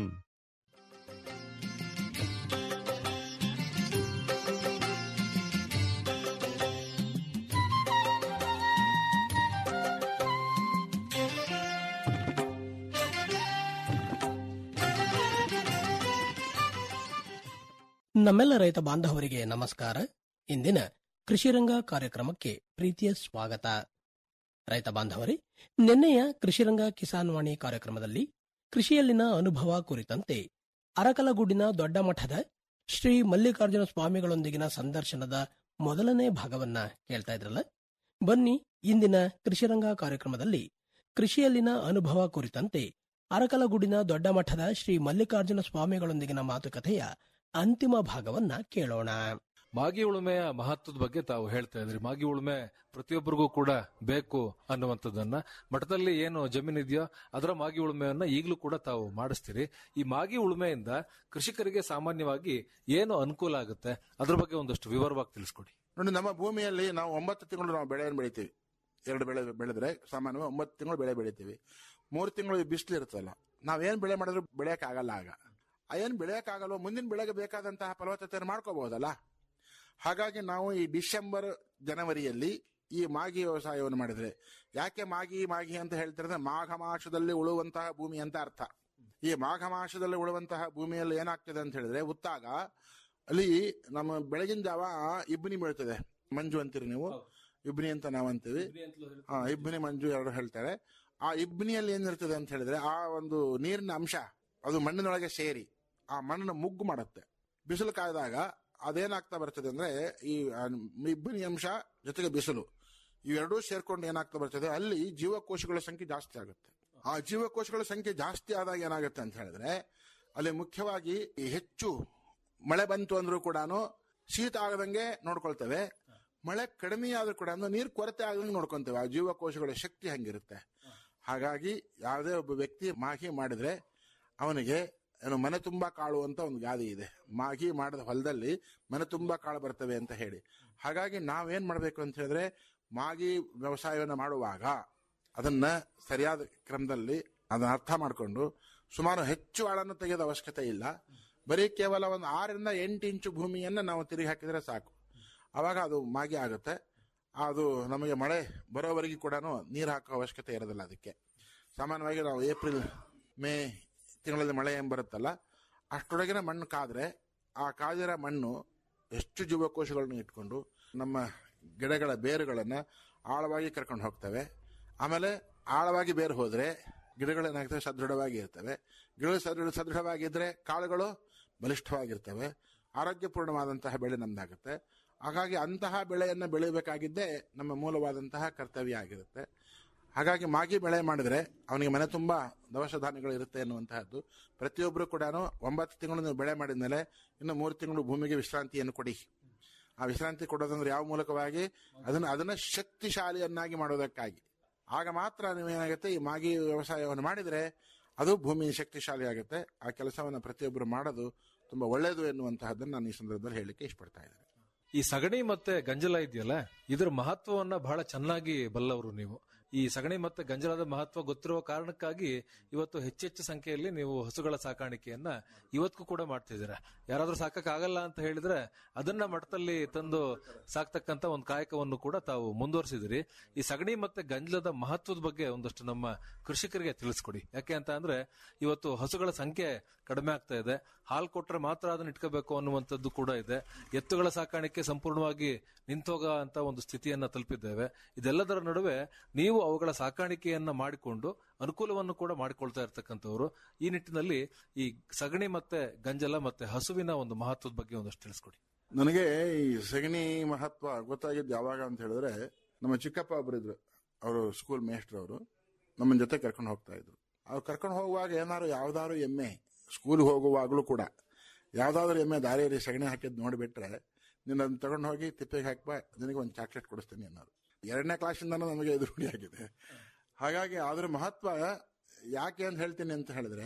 ನಮ್ಮೆಲ್ಲ ರೈತ ಬಾಂಧವರಿಗೆ ನಮಸ್ಕಾರ ಇಂದಿನ ಕೃಷಿರಂಗ ಕಾರ್ಯಕ್ರಮಕ್ಕೆ ಪ್ರೀತಿಯ ಸ್ವಾಗತ ರೈತ ಬಾಂಧವರೇ ನಿನ್ನೆಯ ಕೃಷಿರಂಗ ಕಿಸಾನ್ ವಾಣಿ ಕಾರ್ಯಕ್ರಮದಲ್ಲಿ ಕೃಷಿಯಲ್ಲಿನ ಅನುಭವ ಕುರಿತಂತೆ ಅರಕಲಗೂಡಿನ ದೊಡ್ಡ ಮಠದ ಶ್ರೀ ಮಲ್ಲಿಕಾರ್ಜುನ ಸ್ವಾಮಿಗಳೊಂದಿಗಿನ ಸಂದರ್ಶನದ ಮೊದಲನೇ ಭಾಗವನ್ನ ಕೇಳ್ತಾ ಇದ್ರಲ್ಲ ಬನ್ನಿ ಇಂದಿನ ಕೃಷಿರಂಗ ಕಾರ್ಯಕ್ರಮದಲ್ಲಿ ಕೃಷಿಯಲ್ಲಿನ ಅನುಭವ ಕುರಿತಂತೆ ಅರಕಲಗೂಡಿನ ದೊಡ್ಡ ಮಠದ ಶ್ರೀ ಮಲ್ಲಿಕಾರ್ಜುನ ಸ್ವಾಮಿಗಳೊಂದಿಗಿನ ಮಾತುಕತೆಯ ಅಂತಿಮ ಭಾಗವನ್ನ ಕೇಳೋಣ ಮಾಗಿ ಉಳುಮೆಯ ಮಹತ್ವದ ಬಗ್ಗೆ ತಾವು ಹೇಳ್ತಾ ಇದ್ರಿ ಮಾಗಿ ಉಳುಮೆ ಪ್ರತಿಯೊಬ್ಬರಿಗೂ ಕೂಡ ಬೇಕು ಅನ್ನುವಂಥದ್ದನ್ನ ಮಠದಲ್ಲಿ ಏನು ಜಮೀನು ಇದೆಯೋ ಅದರ ಮಾಗಿ ಉಳುಮೆಯನ್ನ ಈಗಲೂ ಕೂಡ ತಾವು ಮಾಡಿಸ್ತೀರಿ ಈ ಮಾಗಿ ಉಳುಮೆಯಿಂದ ಕೃಷಿಕರಿಗೆ ಸಾಮಾನ್ಯವಾಗಿ ಏನು ಅನುಕೂಲ ಆಗುತ್ತೆ ಅದ್ರ ಬಗ್ಗೆ ಒಂದಷ್ಟು ವಿವರವಾಗಿ ತಿಳಿಸ್ಕೊಡಿ ನೋಡಿ ನಮ್ಮ ಭೂಮಿಯಲ್ಲಿ ನಾವು ಒಂಬತ್ತು ತಿಂಗಳು ನಾವು ಬೆಳೆಯನ್ನು ಬೆಳಿತೀವಿ ಎರಡು ಬೆಳೆ ಬೆಳೆದ್ರೆ ಸಾಮಾನ್ಯವಾಗಿ ಒಂಬತ್ತು ತಿಂಗಳು ಬೆಳೆ ಬೆಳಿತೀವಿ ಮೂರು ತಿಂಗಳು ಬಿಸಿಲು ಇರುತ್ತಲ್ಲ ನಾವೇನ್ ಬೆಳೆ ಮಾಡಿದ್ರು ಬೆಳೆಯಕ್ ಆಗಲ್ಲ ಆಗ ಆ ಏನ್ ಬೆಳೆಯಕ್ ಆಗಲ್ವೋ ಮುಂದಿನ ಬೆಳೆಗೆ ಬೇಕಾದಂತಹ ಫಲವತ್ತತೆಯನ್ನು ಮಾಡ್ಕೋಬಹುದಲ್ಲ ಹಾಗಾಗಿ ನಾವು ಈ ಡಿಸೆಂಬರ್ ಜನವರಿಯಲ್ಲಿ ಈ ಮಾಗಿ ವ್ಯವಸಾಯವನ್ನು ಮಾಡಿದ್ರೆ ಯಾಕೆ ಮಾಗಿ ಮಾಗಿ ಅಂತ ಹೇಳ್ತಾರೆ ಮಾಘ ಮಾಸದಲ್ಲಿ ಉಳುವಂತಹ ಭೂಮಿ ಅಂತ ಅರ್ಥ ಈ ಮಾಘ ಮಾಸದಲ್ಲಿ ಉಳುವಂತಹ ಭೂಮಿಯಲ್ಲಿ ಏನಾಗ್ತದೆ ಅಂತ ಹೇಳಿದ್ರೆ ಉತ್ತಾಗ ಅಲ್ಲಿ ನಮ್ಮ ಬೆಳಗಿನ ಜಾವ ಇಬ್ಬನಿ ಬೀಳ್ತದೆ ಮಂಜು ಅಂತೀರಿ ನೀವು ಇಬ್ಬನಿ ಅಂತ ನಾವು ಅಂತೀವಿ ಹಾ ಇಬ್ಬನಿ ಮಂಜು ಎರಡು ಹೇಳ್ತಾರೆ ಆ ಇಬ್ಬನಿಯಲ್ಲಿ ಏನಿರ್ತದೆ ಅಂತ ಹೇಳಿದ್ರೆ ಆ ಒಂದು ನೀರಿನ ಅಂಶ ಅದು ಮಣ್ಣಿನೊಳಗೆ ಸೇರಿ ಆ ಮಣ್ಣನ್ನು ಮುಗ್ಗು ಮಾಡುತ್ತೆ ಬಿಸಿಲು ಕಾಯ್ದಾಗ ಅದೇನಾಗ್ತಾ ಬರ್ತದೆ ಅಂದ್ರೆ ಈ ಆ ಇಬ್ಬನಿ ಅಂಶ ಜೊತೆಗೆ ಬಿಸಿಲು ಇವೆರಡೂ ಸೇರ್ಕೊಂಡು ಏನಾಗ್ತಾ ಬರ್ತದೆ ಅಲ್ಲಿ ಜೀವಕೋಶಗಳ ಸಂಖ್ಯೆ ಜಾಸ್ತಿ ಆಗುತ್ತೆ ಆ ಜೀವಕೋಶಗಳ ಸಂಖ್ಯೆ ಜಾಸ್ತಿ ಆದಾಗ ಏನಾಗುತ್ತೆ ಅಂತ ಹೇಳಿದ್ರೆ ಅಲ್ಲಿ ಮುಖ್ಯವಾಗಿ ಈ ಹೆಚ್ಚು ಮಳೆ ಬಂತು ಅಂದ್ರೂ ಕೂಡ ಶೀತ ಆಗದಂಗೆ ನೋಡ್ಕೊಳ್ತೇವೆ ಮಳೆ ಕಡಿಮೆ ಆದ್ರೂ ಕೂಡ ಅಂದ್ರೆ ನೀರು ಕೊರತೆ ಆಗದಂಗೆ ನೋಡ್ಕೊಂತೇವೆ ಆ ಜೀವಕೋಶಗಳ ಶಕ್ತಿ ಹಂಗಿರುತ್ತೆ ಹಾಗಾಗಿ ಯಾವುದೇ ಒಬ್ಬ ವ್ಯಕ್ತಿ ಮಾಗಿ ಮಾಡಿದ್ರೆ ಅವನಿಗೆ ಏನು ಮನೆ ತುಂಬಾ ಕಾಳು ಅಂತ ಒಂದು ಗಾದೆ ಇದೆ ಮಾಗಿ ಮಾಡಿದ ಹೊಲದಲ್ಲಿ ಮನೆ ತುಂಬಾ ಕಾಳು ಬರ್ತವೆ ಅಂತ ಹೇಳಿ ಹಾಗಾಗಿ ನಾವೇನ್ ಮಾಡ್ಬೇಕು ಅಂತ ಹೇಳಿದ್ರೆ ಮಾಗಿ ವ್ಯವಸಾಯವನ್ನು ಮಾಡುವಾಗ ಅದನ್ನ ಸರಿಯಾದ ಕ್ರಮದಲ್ಲಿ ಅದನ್ನ ಅರ್ಥ ಮಾಡಿಕೊಂಡು ಸುಮಾರು ಹೆಚ್ಚು ಆಳನ್ನು ತೆಗೆಯೋದ ಅವಶ್ಯಕತೆ ಇಲ್ಲ ಬರೀ ಕೇವಲ ಒಂದು ಆರರಿಂದ ಎಂಟು ಇಂಚು ಭೂಮಿಯನ್ನ ನಾವು ತಿರುಗಿ ಹಾಕಿದ್ರೆ ಸಾಕು ಅವಾಗ ಅದು ಮಾಗಿ ಆಗುತ್ತೆ ಅದು ನಮಗೆ ಮಳೆ ಬರೋವರೆಗೆ ಕೂಡ ನೀರು ಹಾಕೋ ಅವಶ್ಯಕತೆ ಇರೋದಿಲ್ಲ ಅದಕ್ಕೆ ಸಾಮಾನ್ಯವಾಗಿ ನಾವು ಏಪ್ರಿಲ್ ಮೇ ತಿಂಗಳಲ್ಲಿ ಮಳೆ ಏನ್ ಬರುತ್ತಲ್ಲ ಅಷ್ಟರೊಳಗಿನ ಮಣ್ಣು ಕಾದ್ರೆ ಆ ಕಾದಿರೋ ಮಣ್ಣು ಎಷ್ಟು ಜೀವಕೋಶಗಳನ್ನು ಇಟ್ಕೊಂಡು ನಮ್ಮ ಗಿಡಗಳ ಬೇರುಗಳನ್ನು ಆಳವಾಗಿ ಕರ್ಕೊಂಡು ಹೋಗ್ತವೆ ಆಮೇಲೆ ಆಳವಾಗಿ ಬೇರು ಹೋದ್ರೆ ಗಿಡಗಳೇನಾಗ್ತವೆ ಸದೃಢವಾಗಿ ಇರ್ತವೆ ಗಿಡಗಳು ಸದೃಢ ಸದೃಢವಾಗಿದ್ರೆ ಕಾಳುಗಳು ಬಲಿಷ್ಠವಾಗಿರ್ತವೆ ಆರೋಗ್ಯಪೂರ್ಣವಾದಂತಹ ಬೆಳೆ ನಮ್ದಾಗುತ್ತೆ ಹಾಗಾಗಿ ಅಂತಹ ಬೆಳೆಯನ್ನು ಬೆಳೆಯಬೇಕಾಗಿದ್ದೇ ನಮ್ಮ ಮೂಲವಾದಂತಹ ಕರ್ತವ್ಯ ಆಗಿರುತ್ತೆ ಹಾಗಾಗಿ ಮಾಗಿ ಬೆಳೆ ಮಾಡಿದ್ರೆ ಅವನಿಗೆ ಮನೆ ತುಂಬಾ ದವಸ ಧಾನ್ಯಗಳು ಇರುತ್ತೆ ಅನ್ನುವಂತಹದ್ದು ಪ್ರತಿಯೊಬ್ಬರು ಕೂಡ ಒಂಬತ್ತು ತಿಂಗಳು ನೀವು ಬೆಳೆ ಮಾಡಿದ ಮೇಲೆ ಇನ್ನು ಮೂರು ತಿಂಗಳು ಭೂಮಿಗೆ ವಿಶ್ರಾಂತಿಯನ್ನು ಕೊಡಿ ಆ ವಿಶ್ರಾಂತಿ ಕೊಡೋದಂದ್ರೆ ಯಾವ ಮೂಲಕವಾಗಿ ಅದನ್ನ ಅದನ್ನ ಶಕ್ತಿಶಾಲಿಯನ್ನಾಗಿ ಮಾಡೋದಕ್ಕಾಗಿ ಆಗ ಮಾತ್ರ ನೀವೇನಾಗುತ್ತೆ ಈ ಮಾಗಿ ವ್ಯವಸಾಯವನ್ನು ಮಾಡಿದ್ರೆ ಅದು ಭೂಮಿ ಶಕ್ತಿಶಾಲಿ ಆಗುತ್ತೆ ಆ ಕೆಲಸವನ್ನು ಪ್ರತಿಯೊಬ್ಬರು ಮಾಡೋದು ತುಂಬಾ ಒಳ್ಳೆಯದು ಎನ್ನುವಂತಹದ್ದನ್ನು ನಾನು ಈ ಸಂದರ್ಭದಲ್ಲಿ ಹೇಳಲಿಕ್ಕೆ ಇಷ್ಟಪಡ್ತಾ ಇದ್ದೇನೆ ಈ ಸಗಣಿ ಮತ್ತೆ ಗಂಜಲ ಇದೆಯಲ್ಲ ಇದರ ಮಹತ್ವವನ್ನ ಬಹಳ ಚೆನ್ನಾಗಿ ಬಲ್ಲವರು ನೀವು ಈ ಸಗಣಿ ಮತ್ತೆ ಗಂಜಲದ ಮಹತ್ವ ಗೊತ್ತಿರುವ ಕಾರಣಕ್ಕಾಗಿ ಇವತ್ತು ಹೆಚ್ಚೆಚ್ಚು ಸಂಖ್ಯೆಯಲ್ಲಿ ನೀವು ಹಸುಗಳ ಸಾಕಾಣಿಕೆಯನ್ನ ಇವತ್ತಿಗೂ ಕೂಡ ಮಾಡ್ತಿದ್ದೀರಾ ಯಾರಾದ್ರೂ ಸಾಕಕ್ ಆಗಲ್ಲ ಅಂತ ಹೇಳಿದ್ರೆ ಅದನ್ನ ಮಠದಲ್ಲಿ ತಂದು ಸಾಕ್ತಕ್ಕಂತ ಒಂದು ಕಾಯಕವನ್ನು ಕೂಡ ತಾವು ಮುಂದುವರಿಸಿದಿರಿ ಈ ಸಗಣಿ ಮತ್ತೆ ಗಂಜಲದ ಮಹತ್ವದ ಬಗ್ಗೆ ಒಂದಷ್ಟು ನಮ್ಮ ಕೃಷಿಕರಿಗೆ ತಿಳಿಸ್ಕೊಡಿ ಯಾಕೆ ಅಂತ ಅಂದ್ರೆ ಇವತ್ತು ಹಸುಗಳ ಸಂಖ್ಯೆ ಕಡಿಮೆ ಆಗ್ತಾ ಇದೆ ಹಾಲು ಕೊಟ್ರೆ ಮಾತ್ರ ಅದನ್ನ ಇಟ್ಕೋಬೇಕು ಅನ್ನುವಂಥದ್ದು ಕೂಡ ಇದೆ ಎತ್ತುಗಳ ಸಾಕಾಣಿಕೆ ಸಂಪೂರ್ಣವಾಗಿ ನಿಂತೋಗ ಅಂತ ಒಂದು ಸ್ಥಿತಿಯನ್ನ ತಲುಪಿದ್ದೇವೆ ಇದೆಲ್ಲದರ ನಡುವೆ ನೀವು ಅವುಗಳ ಸಾಕಾಣಿಕೆಯನ್ನ ಮಾಡಿಕೊಂಡು ಅನುಕೂಲವನ್ನು ಕೂಡ ಮಾಡಿಕೊಳ್ತಾ ಇರ್ತಕ್ಕಂಥವ್ರು ಈ ನಿಟ್ಟಿನಲ್ಲಿ ಈ ಸಗಣಿ ಮತ್ತೆ ಗಂಜಲ ಮತ್ತೆ ಹಸುವಿನ ಒಂದು ಮಹತ್ವದ ಬಗ್ಗೆ ಒಂದಷ್ಟು ತಿಳಿಸ್ಕೊಡಿ ನನಗೆ ಈ ಸಗಣಿ ಮಹತ್ವ ಗೊತ್ತಾಗಿದ್ದು ಯಾವಾಗ ಅಂತ ಹೇಳಿದ್ರೆ ನಮ್ಮ ಚಿಕ್ಕಪ್ಪ ಒಬ್ಬರಿದ್ರು ಅವರು ಸ್ಕೂಲ್ ಮೇಸ್ಟ್ರು ಅವರು ನಮ್ಮ ಜೊತೆ ಕರ್ಕೊಂಡು ಹೋಗ್ತಾ ಇದ್ರು ಅವ್ರು ಕರ್ಕೊಂಡು ಹೋಗುವಾಗ ಏನಾದ್ರು ಯಾವ್ದಾದ್ರು ಎಮ್ಮೆ ಸ್ಕೂಲ್ ಹೋಗುವಾಗಲೂ ಕೂಡ ಯಾವ್ದಾದ್ರು ಎಮ್ಮೆ ದಾರಿಯಲ್ಲಿ ಸಗಣಿ ಹಾಕಿದ್ ನೋಡಿಬಿಟ್ರೆ ನೀನು ಅದನ್ನ ತಗೊಂಡು ಹೋಗಿ ತಿಪ್ಪೆಗೆ ಹಾಕ್ಬಾ ನಿನಗೆ ಒಂದು ಚಾಕ್ಲೇಟ್ ಕೊಡಿಸ್ತೀನಿ ಅನ್ನೋರು ಎರಡನೇ ಕ್ಲಾಸಿಂದನೂ ನಮಗೆ ಇದು ರೂಢಿಯಾಗಿದೆ ಹಾಗಾಗಿ ಅದ್ರ ಮಹತ್ವ ಯಾಕೆ ಅಂತ ಹೇಳ್ತೀನಿ ಅಂತ ಹೇಳಿದ್ರೆ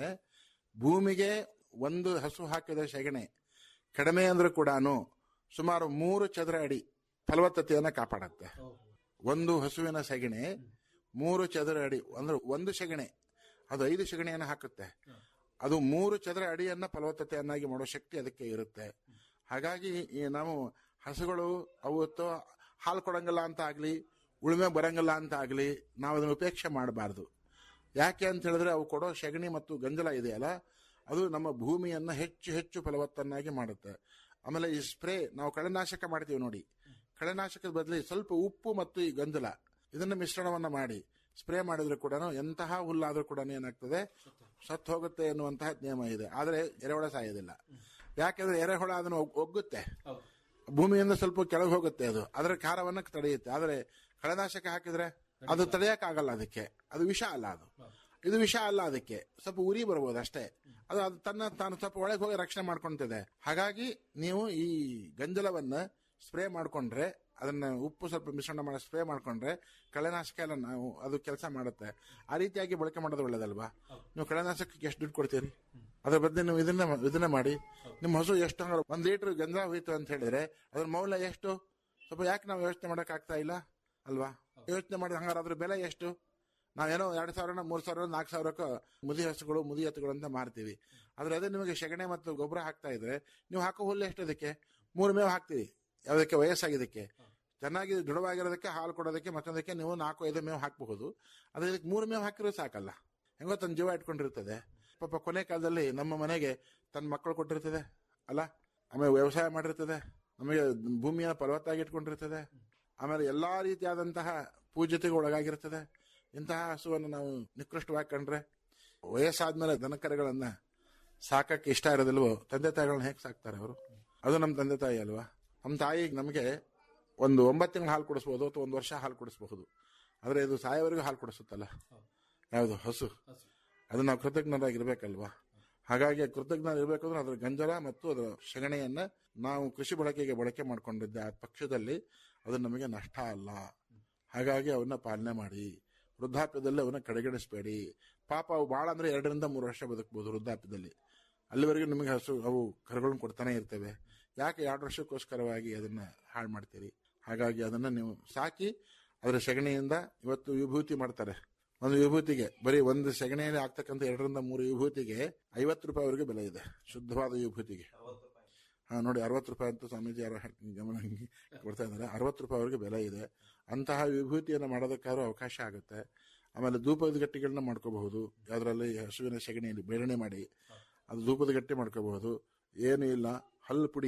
ಭೂಮಿಗೆ ಒಂದು ಹಸು ಹಾಕಿದ ಸೆಗಣೆ ಕಡಿಮೆ ಅಂದ್ರೂ ಕೂಡ ಸುಮಾರು ಮೂರು ಚದರ ಅಡಿ ಫಲವತ್ತತೆಯನ್ನ ಕಾಪಾಡುತ್ತೆ ಒಂದು ಹಸುವಿನ ಸೆಗಣೆ ಮೂರು ಚದರ ಅಡಿ ಅಂದ್ರೆ ಒಂದು ಸೆಗಣೆ ಅದು ಐದು ಸೆಗಣಿಯನ್ನು ಹಾಕುತ್ತೆ ಅದು ಮೂರು ಚದರ ಅಡಿಯನ್ನ ಫಲವತ್ತತೆಯನ್ನಾಗಿ ಮಾಡೋ ಶಕ್ತಿ ಅದಕ್ಕೆ ಇರುತ್ತೆ ಹಾಗಾಗಿ ಈ ನಾವು ಹಸುಗಳು ಅವತ್ತು ಹಾಲು ಕೊಡಂಗಿಲ್ಲ ಅಂತ ಆಗ್ಲಿ ಉಳುಮೆ ಬರಂಗಿಲ್ಲ ಅಂತ ಆಗ್ಲಿ ನಾವು ಅದನ್ನು ಉಪೇಕ್ಷೆ ಮಾಡಬಾರ್ದು ಯಾಕೆ ಅಂತ ಹೇಳಿದ್ರೆ ಅವು ಕೊಡೋ ಸೆಗಣಿ ಮತ್ತು ಗಂಜಲ ಇದೆಯಲ್ಲ ಅದು ನಮ್ಮ ಭೂಮಿಯನ್ನ ಹೆಚ್ಚು ಹೆಚ್ಚು ಫಲವತ್ತನ್ನಾಗಿ ಮಾಡುತ್ತೆ ಆಮೇಲೆ ಈ ಸ್ಪ್ರೇ ನಾವು ಕಳೆನಾಶಕ ಮಾಡ್ತೀವಿ ನೋಡಿ ಕಳೆನಾಶಕದ ಬದಲಿ ಸ್ವಲ್ಪ ಉಪ್ಪು ಮತ್ತು ಈ ಗಂಜಲ ಇದನ್ನ ಮಿಶ್ರಣವನ್ನ ಮಾಡಿ ಸ್ಪ್ರೇ ಮಾಡಿದ್ರು ಕೂಡ ಎಂತಹ ಹುಲ್ಲಾದ್ರೂ ಕೂಡ ಏನಾಗ್ತದೆ ಸತ್ತು ಹೋಗುತ್ತೆ ಎನ್ನುವಂತಹ ನಿಯಮ ಇದೆ ಆದ್ರೆ ಎರೆಹುಳ ಸಾಯೋದಿಲ್ಲ ಯಾಕೆಂದ್ರೆ ಎರೆಹುಳ ಅದನ್ನು ಒಗ್- ಒಗ್ಗುತ್ತೆ ಭೂಮಿಯಿಂದ ಸ್ವಲ್ಪ ಕೆಳಗೆ ಹೋಗುತ್ತೆ ಅದು ಅದರ ಖಾರವನ್ನ ತಡೆಯುತ್ತೆ ಆದ್ರೆ ಕಳೆನಾಶಕ ಹಾಕಿದ್ರೆ ಅದು ತಡೆಯಕ್ಕಾಗಲ್ಲ ಅದಕ್ಕೆ ಅದು ವಿಷ ಅಲ್ಲ ಅದು ಇದು ವಿಷ ಅಲ್ಲ ಅದಕ್ಕೆ ಸ್ವಲ್ಪ ಉರಿ ಬರ್ಬೋದು ಅಷ್ಟೇ ಅದು ಅದು ತನ್ನ ತಾನು ಸ್ವಲ್ಪ ಒಳಗೆ ಹೋಗಿ ರಕ್ಷಣೆ ಮಾಡ್ಕೊಂತಿದೆ ಹಾಗಾಗಿ ನೀವು ಈ ಗಂಜಲವನ್ನ ಸ್ಪ್ರೇ ಮಾಡ್ಕೊಂಡ್ರೆ ಅದನ್ನ ಉಪ್ಪು ಸ್ವಲ್ಪ ಮಿಶ್ರಣ ಮಾಡಿ ಸ್ಪ್ರೇ ಮಾಡ್ಕೊಂಡ್ರೆ ಕಳೆನಾಶಕ ಎಲ್ಲ ನಾವು ಅದು ಕೆಲಸ ಮಾಡುತ್ತೆ ಆ ರೀತಿಯಾಗಿ ಬಳಕೆ ಮಾಡೋದು ಒಳ್ಳೇದಲ್ವಾ ನೀವು ಕಳೆನಾಶಕಕ್ಕೆ ಎಷ್ಟು ದುಡ್ಡು ಕೊಡ್ತೀರಿ ಅದ್ರ ಬದಲು ನೀವು ಇದನ್ನ ಇದನ್ನ ಮಾಡಿ ನಿಮ್ಮ ಹಸು ಎಷ್ಟು ಹಂಗಾರೆ ಒಂದ್ ಲೀಟರ್ ಗಂಜಲ ಹೋಯ್ತು ಅಂತ ಹೇಳಿದ್ರೆ ಅದ್ರ ಮೌಲ್ಯ ಎಷ್ಟು ಸ್ವಲ್ಪ ಯಾಕೆ ನಾವು ಯೋಚನೆ ಮಾಡಕ್ ಆಗ್ತಾ ಇಲ್ಲ ಅಲ್ವಾ ಯೋಚನೆ ಮಾಡಿ ಹಂಗಾರೆ ಅದ್ರ ಬೆಲೆ ಎಷ್ಟು ನಾವೇನೋ ಎರಡ್ ಸಾವಿರ ಮೂರ್ ಸಾವಿರ ನಾಲ್ಕು ಸಾವಿರಕ್ಕೆ ಮುದಿ ಹಸುಗಳು ಮುದಿ ಎತ್ತುಗಳು ಅಂತ ಮಾರ್ತೀವಿ ಆದ್ರೆ ಅದೇ ನಿಮಗೆ ಸೆಗಣೆ ಮತ್ತು ಗೊಬ್ಬರ ಹಾಕ್ತಾ ಇದ್ರೆ ನೀವು ಹಾಕೋ ಹುಲ್ಲು ಎಷ್ಟು ಅದಕ್ಕೆ ಮೂರು ಮೇವು ಹಾಕ್ತೀವಿ ಯಾವುದಕ್ಕೆ ವಯಸ್ಸಾಗಿದ್ದಕ್ಕೆ ಚೆನ್ನಾಗಿ ದೃಢವಾಗಿರೋದಕ್ಕೆ ಹಾಲು ಕೊಡೋದಕ್ಕೆ ಮತ್ತೊಂದಕ್ಕೆ ನೀವು ನಾಲ್ಕು ಐದು ಮೇವು ಹಾಕಬಹುದು ಅದ್ರ ಇದಕ್ಕೆ ಮೂರು ಮೇವು ಹಾಕಿರೋ ಸಾಕಲ್ಲ ಹೆಂಗೋ ತನ್ನ ಜೀವ ಇಟ್ಕೊಂಡಿರ್ತದೆ ಪಾಪ ಕೊನೆ ಕಾಲದಲ್ಲಿ ನಮ್ಮ ಮನೆಗೆ ತನ್ನ ಮಕ್ಕಳು ಕೊಟ್ಟಿರ್ತದೆ ಅಲ್ಲ ಆಮೇಲೆ ವ್ಯವಸಾಯ ಮಾಡಿರ್ತದೆ ನಮಗೆ ಭೂಮಿಯನ್ನು ಫಲವತ್ತಾಗಿ ಇಟ್ಕೊಂಡಿರ್ತದೆ ಆಮೇಲೆ ಎಲ್ಲಾ ರೀತಿಯಾದಂತಹ ಪೂಜ್ಯತೆಗೆ ಒಳಗಾಗಿರ್ತದೆ ಇಂತಹ ಹಸುವನ್ನು ನಾವು ನಿಕೃಷ್ಟವಾಗಿ ಕಂಡ್ರೆ ವಯಸ್ಸಾದ್ಮೇಲೆ ದನಕರಗಳನ್ನ ಸಾಕಕ್ಕೆ ಇಷ್ಟ ಇರೋದಿಲ್ವೋ ತಂದೆ ತಾಯಿಗಳನ್ನ ಹೇಗೆ ಸಾಕ್ತಾರೆ ಅವರು ಅದು ನಮ್ಮ ತಂದೆ ತಾಯಿ ಅಲ್ವಾ ನಮ್ಮ ತಾಯಿ ನಮಗೆ ಒಂದು ಒಂಬತ್ತು ತಿಂಗಳು ಹಾಲು ಕುಡಿಸ್ಬೋದು ಅಥವಾ ಒಂದು ವರ್ಷ ಹಾಲು ಕುಡಿಸ್ಬಹುದು ಆದ್ರೆ ಇದು ಸಾಯೋವರೆಗೂ ಹಾಲು ಕುಡಿಸುತ್ತಲ್ಲ ಯಾವುದು ಹಸು ಅದು ನಾವು ಕೃತಜ್ಞರಾಗಿರ್ಬೇಕಲ್ವಾ ಹಾಗಾಗಿ ಕೃತಜ್ಞ ಇರಬೇಕಂದ್ರೆ ಅದರ ಗಂಜಲ ಮತ್ತು ಅದರ ಸಗಣಿಯನ್ನ ನಾವು ಕೃಷಿ ಬಳಕೆಗೆ ಬಳಕೆ ಮಾಡಿಕೊಂಡಿದ್ದೆ ಆ ಪಕ್ಷದಲ್ಲಿ ಅದು ನಮಗೆ ನಷ್ಟ ಅಲ್ಲ ಹಾಗಾಗಿ ಅವನ್ನ ಪಾಲನೆ ಮಾಡಿ ವೃದ್ಧಾಪ್ಯದಲ್ಲಿ ಅವನ್ನ ಕಡೆಗಣಿಸಬೇಡಿ ಪಾಪ ಅವು ಭಾಳ ಅಂದ್ರೆ ಎರಡರಿಂದ ಮೂರು ವರ್ಷ ಬದುಕಬಹುದು ವೃದ್ಧಾಪ್ಯದಲ್ಲಿ ಅಲ್ಲಿವರೆಗೂ ನಿಮಗೆ ಹಸು ಅವು ಕರುಗಳನ್ನ ಕೊಡ್ತಾನೆ ಇರ್ತವೆ ಯಾಕೆ ಎರಡು ವರ್ಷಕ್ಕೋಸ್ಕರವಾಗಿ ಅದನ್ನ ಹಾಳು ಮಾಡ್ತೀರಿ ಹಾಗಾಗಿ ಅದನ್ನ ನೀವು ಸಾಕಿ ಅದರ ಸಗಣಿಯಿಂದ ಇವತ್ತು ವಿಭೂತಿ ಮಾಡ್ತಾರೆ ಒಂದು ವಿಭೂತಿಗೆ ಬರೀ ಒಂದು ಸಗಣಿಯಲ್ಲಿ ಆಗ್ತಕ್ಕಂಥ ಎರಡರಿಂದ ಮೂರು ವಿಭೂತಿಗೆ ಐವತ್ತು ರೂಪಾಯಿವರೆಗೆ ಬೆಲೆ ಇದೆ ಶುದ್ಧವಾದ ವಿಭೂತಿಗೆ ಹಾ ನೋಡಿ ಅರವತ್ತು ರೂಪಾಯಿ ಅಂತ ಸ್ವಾಮೀಜಿ ಯಾರೋ ಹೇಳ್- ಗಮನ ಕೊಡ್ತಾ ಇದ್ದಾರೆ ಅರವತ್ತು ರೂಪಾಯಿವರೆಗೆ ಬೆಲೆ ಇದೆ ಅಂತಹ ವಿಭೂತಿಯನ್ನು ಮಾಡೋದಕ್ಕಾದ್ರೂ ಅವಕಾಶ ಆಗುತ್ತೆ ಆಮೇಲೆ ಧೂಪದ ಗಟ್ಟಿಗಳನ್ನ ಮಾಡ್ಕೋಬಹುದು ಅದರಲ್ಲಿ ಹಸುವಿನ ಸಗಣಿಯಲ್ಲಿ ಬೇರಣೆ ಮಾಡಿ ಅದು ಧೂಪದ ಗಟ್ಟಿ ಮಾಡ್ಕೋಬಹುದು ಏನೂ ಇಲ್ಲ ಹಲ್ಲು ಪುಡಿ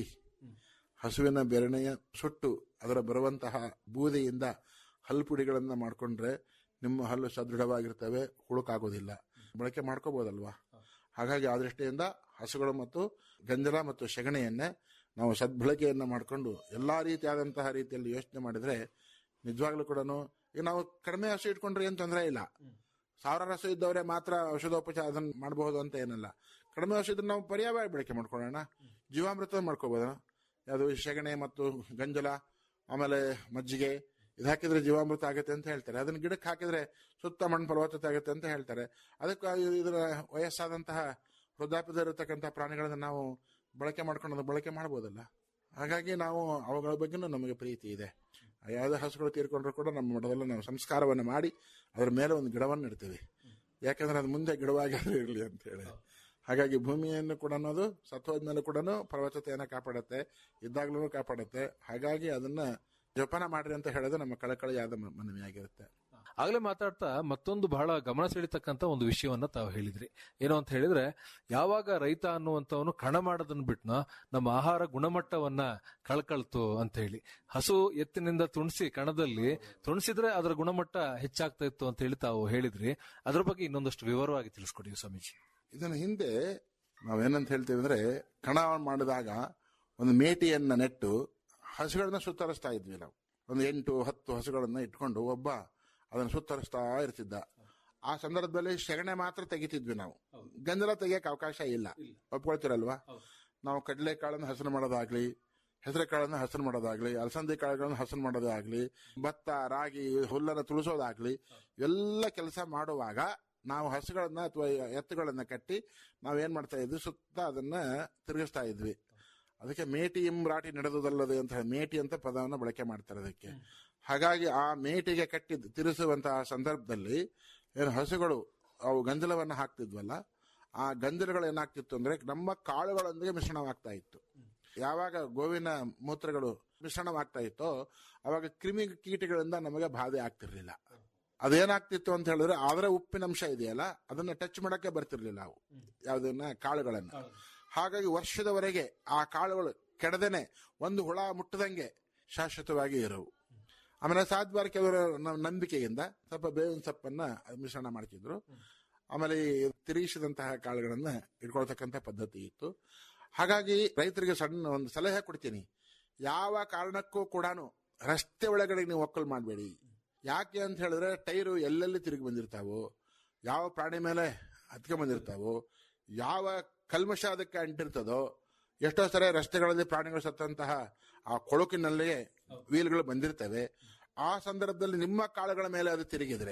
ಹಸುವಿನ ಬೆರಣೆಯ ಸುಟ್ಟು ಅದರ ಬರುವಂತಹ ಬೂದಿಯಿಂದ ಹಲ್ಲು ಪುಡಿಗಳನ್ನ ಮಾಡ್ಕೊಂಡ್ರೆ ನಿಮ್ಮ ಹಲ್ಲು ಸದೃಢವಾಗಿರ್ತವೆ ಹುಳುಕಾಗೋದಿಲ್ಲ ಬಳಕೆ ಮಾಡ್ಕೋಬಹುದಲ್ವಾ ಹಾಗಾಗಿ ಆ ದೃಷ್ಟಿಯಿಂದ ಹಸುಗಳು ಮತ್ತು ಗಂಜಲ ಮತ್ತು ಸಗಣಿಯನ್ನೇ ನಾವು ಸದ್ಬಳಕೆಯನ್ನ ಮಾಡಿಕೊಂಡು ಎಲ್ಲಾ ರೀತಿಯಾದಂತಹ ರೀತಿಯಲ್ಲಿ ಯೋಚನೆ ಮಾಡಿದ್ರೆ ನಿಜವಾಗ್ಲೂ ಕೂಡ ಈಗ ನಾವು ಕಡಿಮೆ ಹಸು ಇಟ್ಕೊಂಡ್ರೆ ಏನು ತೊಂದರೆ ಇಲ್ಲ ಸಾವಿರ ಹಸು ಇದ್ದವರೇ ಮಾತ್ರ ಔಷಧೋಪಚಾರ ಅದನ್ನ ಮಾಡಬಹುದು ಅಂತ ಏನಲ್ಲ ಕಡಿಮೆ ಹಸು ಇದ್ರೆ ನಾವು ಪರ್ಯಾಯ ಬಳಕೆ ಮಾಡ್ಕೊಳ್ಳೋಣ ಜೀವಾಮೃತ ಮಾಡ್ಕೋಬೋದ ಯಾವುದು ಸೆಗಣೆ ಮತ್ತು ಗಂಜಲ ಆಮೇಲೆ ಮಜ್ಜಿಗೆ ಇದು ಹಾಕಿದ್ರೆ ಜೀವಾಮೃತ ಆಗುತ್ತೆ ಅಂತ ಹೇಳ್ತಾರೆ ಅದನ್ನ ಗಿಡಕ್ಕೆ ಹಾಕಿದ್ರೆ ಸುತ್ತ ಮಣ್ಣು ಫಲವತ್ತತೆ ಆಗುತ್ತೆ ಅಂತ ಹೇಳ್ತಾರೆ ಅದಕ್ಕೆ ಇದರ ವಯಸ್ಸಾದಂತಹ ವೃದ್ಧಾಪ್ಯದಲ್ಲಿರತಕ್ಕಂಥ ಪ್ರಾಣಿಗಳನ್ನ ನಾವು ಬಳಕೆ ಮಾಡ್ಕೊಂಡು ಬಳಕೆ ಮಾಡ್ಬೋದಲ್ಲ ಹಾಗಾಗಿ ನಾವು ಅವುಗಳ ಬಗ್ಗೆನೂ ನಮಗೆ ಪ್ರೀತಿ ಇದೆ ಯಾವುದೇ ಹಸುಗಳು ತೀರ್ಕೊಂಡ್ರು ಕೂಡ ನಮ್ಮ ಮಠದಲ್ಲಿ ನಾವು ಸಂಸ್ಕಾರವನ್ನು ಮಾಡಿ ಅದರ ಮೇಲೆ ಒಂದು ಗಿಡವನ್ನು ಇಡ್ತೀವಿ ಯಾಕಂದ್ರೆ ಅದು ಮುಂದೆ ಗಿಡವಾಗಿ ಇರಲಿ ಅಂತ ಹೇಳಿ ಹಾಗಾಗಿ ಭೂಮಿಯನ್ನು ಕೂಡ ಅನ್ನೋದು ಸತ್ವದ್ಮೇಲೆ ಕೂಡ ಫಲವತ್ತತೆಯನ್ನು ಕಾಪಾಡುತ್ತೆ ಇದ್ದಾಗ್ಲೂ ಕಾಪಾಡುತ್ತೆ ಹಾಗಾಗಿ ಅದನ್ನ ಜೋಪಾನ ಮಾಡ್ರಿ ಅಂತ ಹೇಳೋದು ನಮ್ಮ ಕಳಕಳಿಯಾದ ಮ- ಮನವಿಯಾಗಿರುತ್ತೆ ಆಗ್ಲೇ ಮಾತಾಡ್ತಾ ಮತ್ತೊಂದು ಬಹಳ ಗಮನ ಸೆಳೀತಕ್ಕಂತ ಒಂದು ವಿಷಯವನ್ನ ತಾವು ಹೇಳಿದ್ರಿ ಏನು ಅಂತ ಹೇಳಿದ್ರೆ ಯಾವಾಗ ರೈತ ಅನ್ನುವಂಥವನು ಕಣ ಮಾಡೋದನ್ನ ಬಿಟ್ನ ನಮ್ಮ ಆಹಾರ ಗುಣಮಟ್ಟವನ್ನ ಕಳ್ಕಳ್ತು ಅಂತ ಹೇಳಿ ಹಸು ಎತ್ತಿನಿಂದ ತುಣಸಿ ಕಣದಲ್ಲಿ ತುಣಸಿದ್ರೆ ಅದರ ಗುಣಮಟ್ಟ ಹೆಚ್ಚಾಗ್ತಾ ಇತ್ತು ಅಂತ ಹೇಳಿ ತಾವು ಹೇಳಿದ್ರಿ ಅದ್ರ ಬಗ್ಗೆ ಇನ್ನೊಂದಷ್ಟು ವಿವರವಾಗಿ ತಿಳಿಸ್ಕೊಡಿ ಸ್ವಾಮೀಜಿ ಇದನ್ನ ಹಿಂದೆ ನಾವೇನಂತ ಹೇಳ್ತೀವಿ ಅಂದ್ರೆ ಕಣ ಮಾಡಿದಾಗ ಒಂದು ಮೇಟಿಯನ್ನ ನೆಟ್ಟು ಹಸುಗಳನ್ನ ಸುತ್ತರಿಸ್ತಾ ಇದ್ವಿ ನಾವು ಒಂದು ಎಂಟು ಹತ್ತು ಹಸುಗಳನ್ನ ಇಟ್ಕೊಂಡು ಒಬ್ಬ ಅದನ್ನ ಸುತ್ತರಿಸ್ತಾ ಇರ್ತಿದ್ದ ಆ ಸಂದರ್ಭದಲ್ಲಿ ಸೆಗಣೆ ಮಾತ್ರ ತೆಗಿತಿದ್ವಿ ನಾವು ಗಂಜಲ ತೆಗಿಯಕ್ಕೆ ಅವಕಾಶ ಇಲ್ಲ ಒಪ್ಕೊಳ್ತೀರಲ್ವಾ ನಾವು ಕಡಲೆಕಾಳನ್ನ ಹಸನು ಮಾಡೋದಾಗ್ಲಿ ಹೆಸರು ಕಾಳನ್ನ ಹಸನು ಮಾಡೋದಾಗ್ಲಿ ಅಲಸಂದಿ ಕಾಳುಗಳನ್ನ ಹಸನು ಮಾಡೋದಾಗ್ಲಿ ಭತ್ತ ರಾಗಿ ಹುಲ್ಲನ್ನ ತುಳಿಸೋದಾಗ್ಲಿ ಎಲ್ಲ ಕೆಲಸ ಮಾಡುವಾಗ ನಾವು ಹಸುಗಳನ್ನ ಅಥವಾ ಎತ್ತುಗಳನ್ನ ಕಟ್ಟಿ ನಾವೇನ್ ಮಾಡ್ತಾ ಇದ್ವಿ ಸುತ್ತ ಅದನ್ನ ತಿರುಗಿಸ್ತಾ ಇದ್ವಿ ಅದಕ್ಕೆ ಮೇಟಿ ಎಂಬ್ರಾಟಿ ನಡೆದುದಲ್ಲದೆ ಅಂತ ಹೇಳಿ ಮೇಟಿ ಅಂತ ಪದವನ್ನು ಬಳಕೆ ಮಾಡ್ತಾರೆ ಅದಕ್ಕೆ ಹಾಗಾಗಿ ಆ ಮೇಟಿಗೆ ಕಟ್ಟಿ ತಿರುಗಿಸುವಂತಹ ಸಂದರ್ಭದಲ್ಲಿ ಏನು ಹಸುಗಳು ಅವು ಗಂಜಲವನ್ನ ಹಾಕ್ತಿದ್ವಲ್ಲ ಆ ಗಂಜಲಗಳು ಏನಾಗ್ತಿತ್ತು ಅಂದ್ರೆ ನಮ್ಮ ಕಾಳುಗಳೊಂದಿಗೆ ಮಿಶ್ರಣವಾಗ್ತಾ ಇತ್ತು ಯಾವಾಗ ಗೋವಿನ ಮೂತ್ರಗಳು ಮಿಶ್ರಣವಾಗ್ತಾ ಇತ್ತೋ ಅವಾಗ ಕ್ರಿಮಿ ಕೀಟಗಳಿಂದ ನಮಗೆ ಬಾಧೆ ಆಗ್ತಿರ್ಲಿಲ್ಲ ಅದೇನಾಗ್ತಿತ್ತು ಅಂತ ಹೇಳಿದ್ರೆ ಅದರ ಉಪ್ಪಿನಂಶ ಇದೆಯಲ್ಲ ಅದನ್ನ ಟಚ್ ಮಾಡಕ್ಕೆ ಬರ್ತಿರ್ಲಿಲ್ಲ ಅವು ಯಾವ್ದನ್ನ ಕಾಳುಗಳನ್ನ ಹಾಗಾಗಿ ವರ್ಷದವರೆಗೆ ಆ ಕಾಳುಗಳು ಕೆಡದೇನೆ ಒಂದು ಹುಳ ಮುಟ್ಟದಂಗೆ ಶಾಶ್ವತವಾಗಿ ಇರವು ಆಮೇಲೆ ಸಾಧ್ಯವಾರ ಕೆಲವರ ನ- ನಂಬಿಕೆಯಿಂದ ಸ್ವಲ್ಪ ಬೇವಿನ ಸೊಪ್ಪನ್ನ ಮಿಶ್ರಣ ಮಾಡ್ತಿದ್ರು ಆಮೇಲೆ ಈ ತಿರುಗಿಸಿದಂತಹ ಕಾಳುಗಳನ್ನ ಇಟ್ಕೊಳ್ತಕ್ಕಂಥ ಪದ್ಧತಿ ಇತ್ತು ಹಾಗಾಗಿ ರೈತರಿಗೆ ಸಣ್ಣ ಒಂದು ಸಲಹೆ ಕೊಡ್ತೀನಿ ಯಾವ ಕಾರಣಕ್ಕೂ ಕೂಡ ರಸ್ತೆ ಒಳಗಡೆ ನೀವು ಒಕ್ಕಲು ಮಾಡಬೇಡಿ ಯಾಕೆ ಅಂತ ಹೇಳಿದ್ರೆ ಟೈರು ಎಲ್ಲೆಲ್ಲಿ ತಿರುಗಿ ಬಂದಿರ್ತಾವೋ ಯಾವ ಪ್ರಾಣಿ ಮೇಲೆ ಹತ್ಕೊಂಡ್ ಬಂದಿರ್ತಾವೋ ಯಾವ ಕಲ್ಮಶ ಅದಕ್ಕೆ ಅಂಟಿರ್ತದೋ ಎಷ್ಟೋ ಸರಿ ರಸ್ತೆಗಳಲ್ಲಿ ಪ್ರಾಣಿಗಳು ಸತ್ತಂತಹ ಆ ಕೊಳಕಿನಲ್ಲಿ ವೀಲ್ಗಳು ಬಂದಿರ್ತವೆ ಆ ಸಂದರ್ಭದಲ್ಲಿ ನಿಮ್ಮ ಕಾಳುಗಳ ಮೇಲೆ ಅದು ತಿರುಗಿದ್ರೆ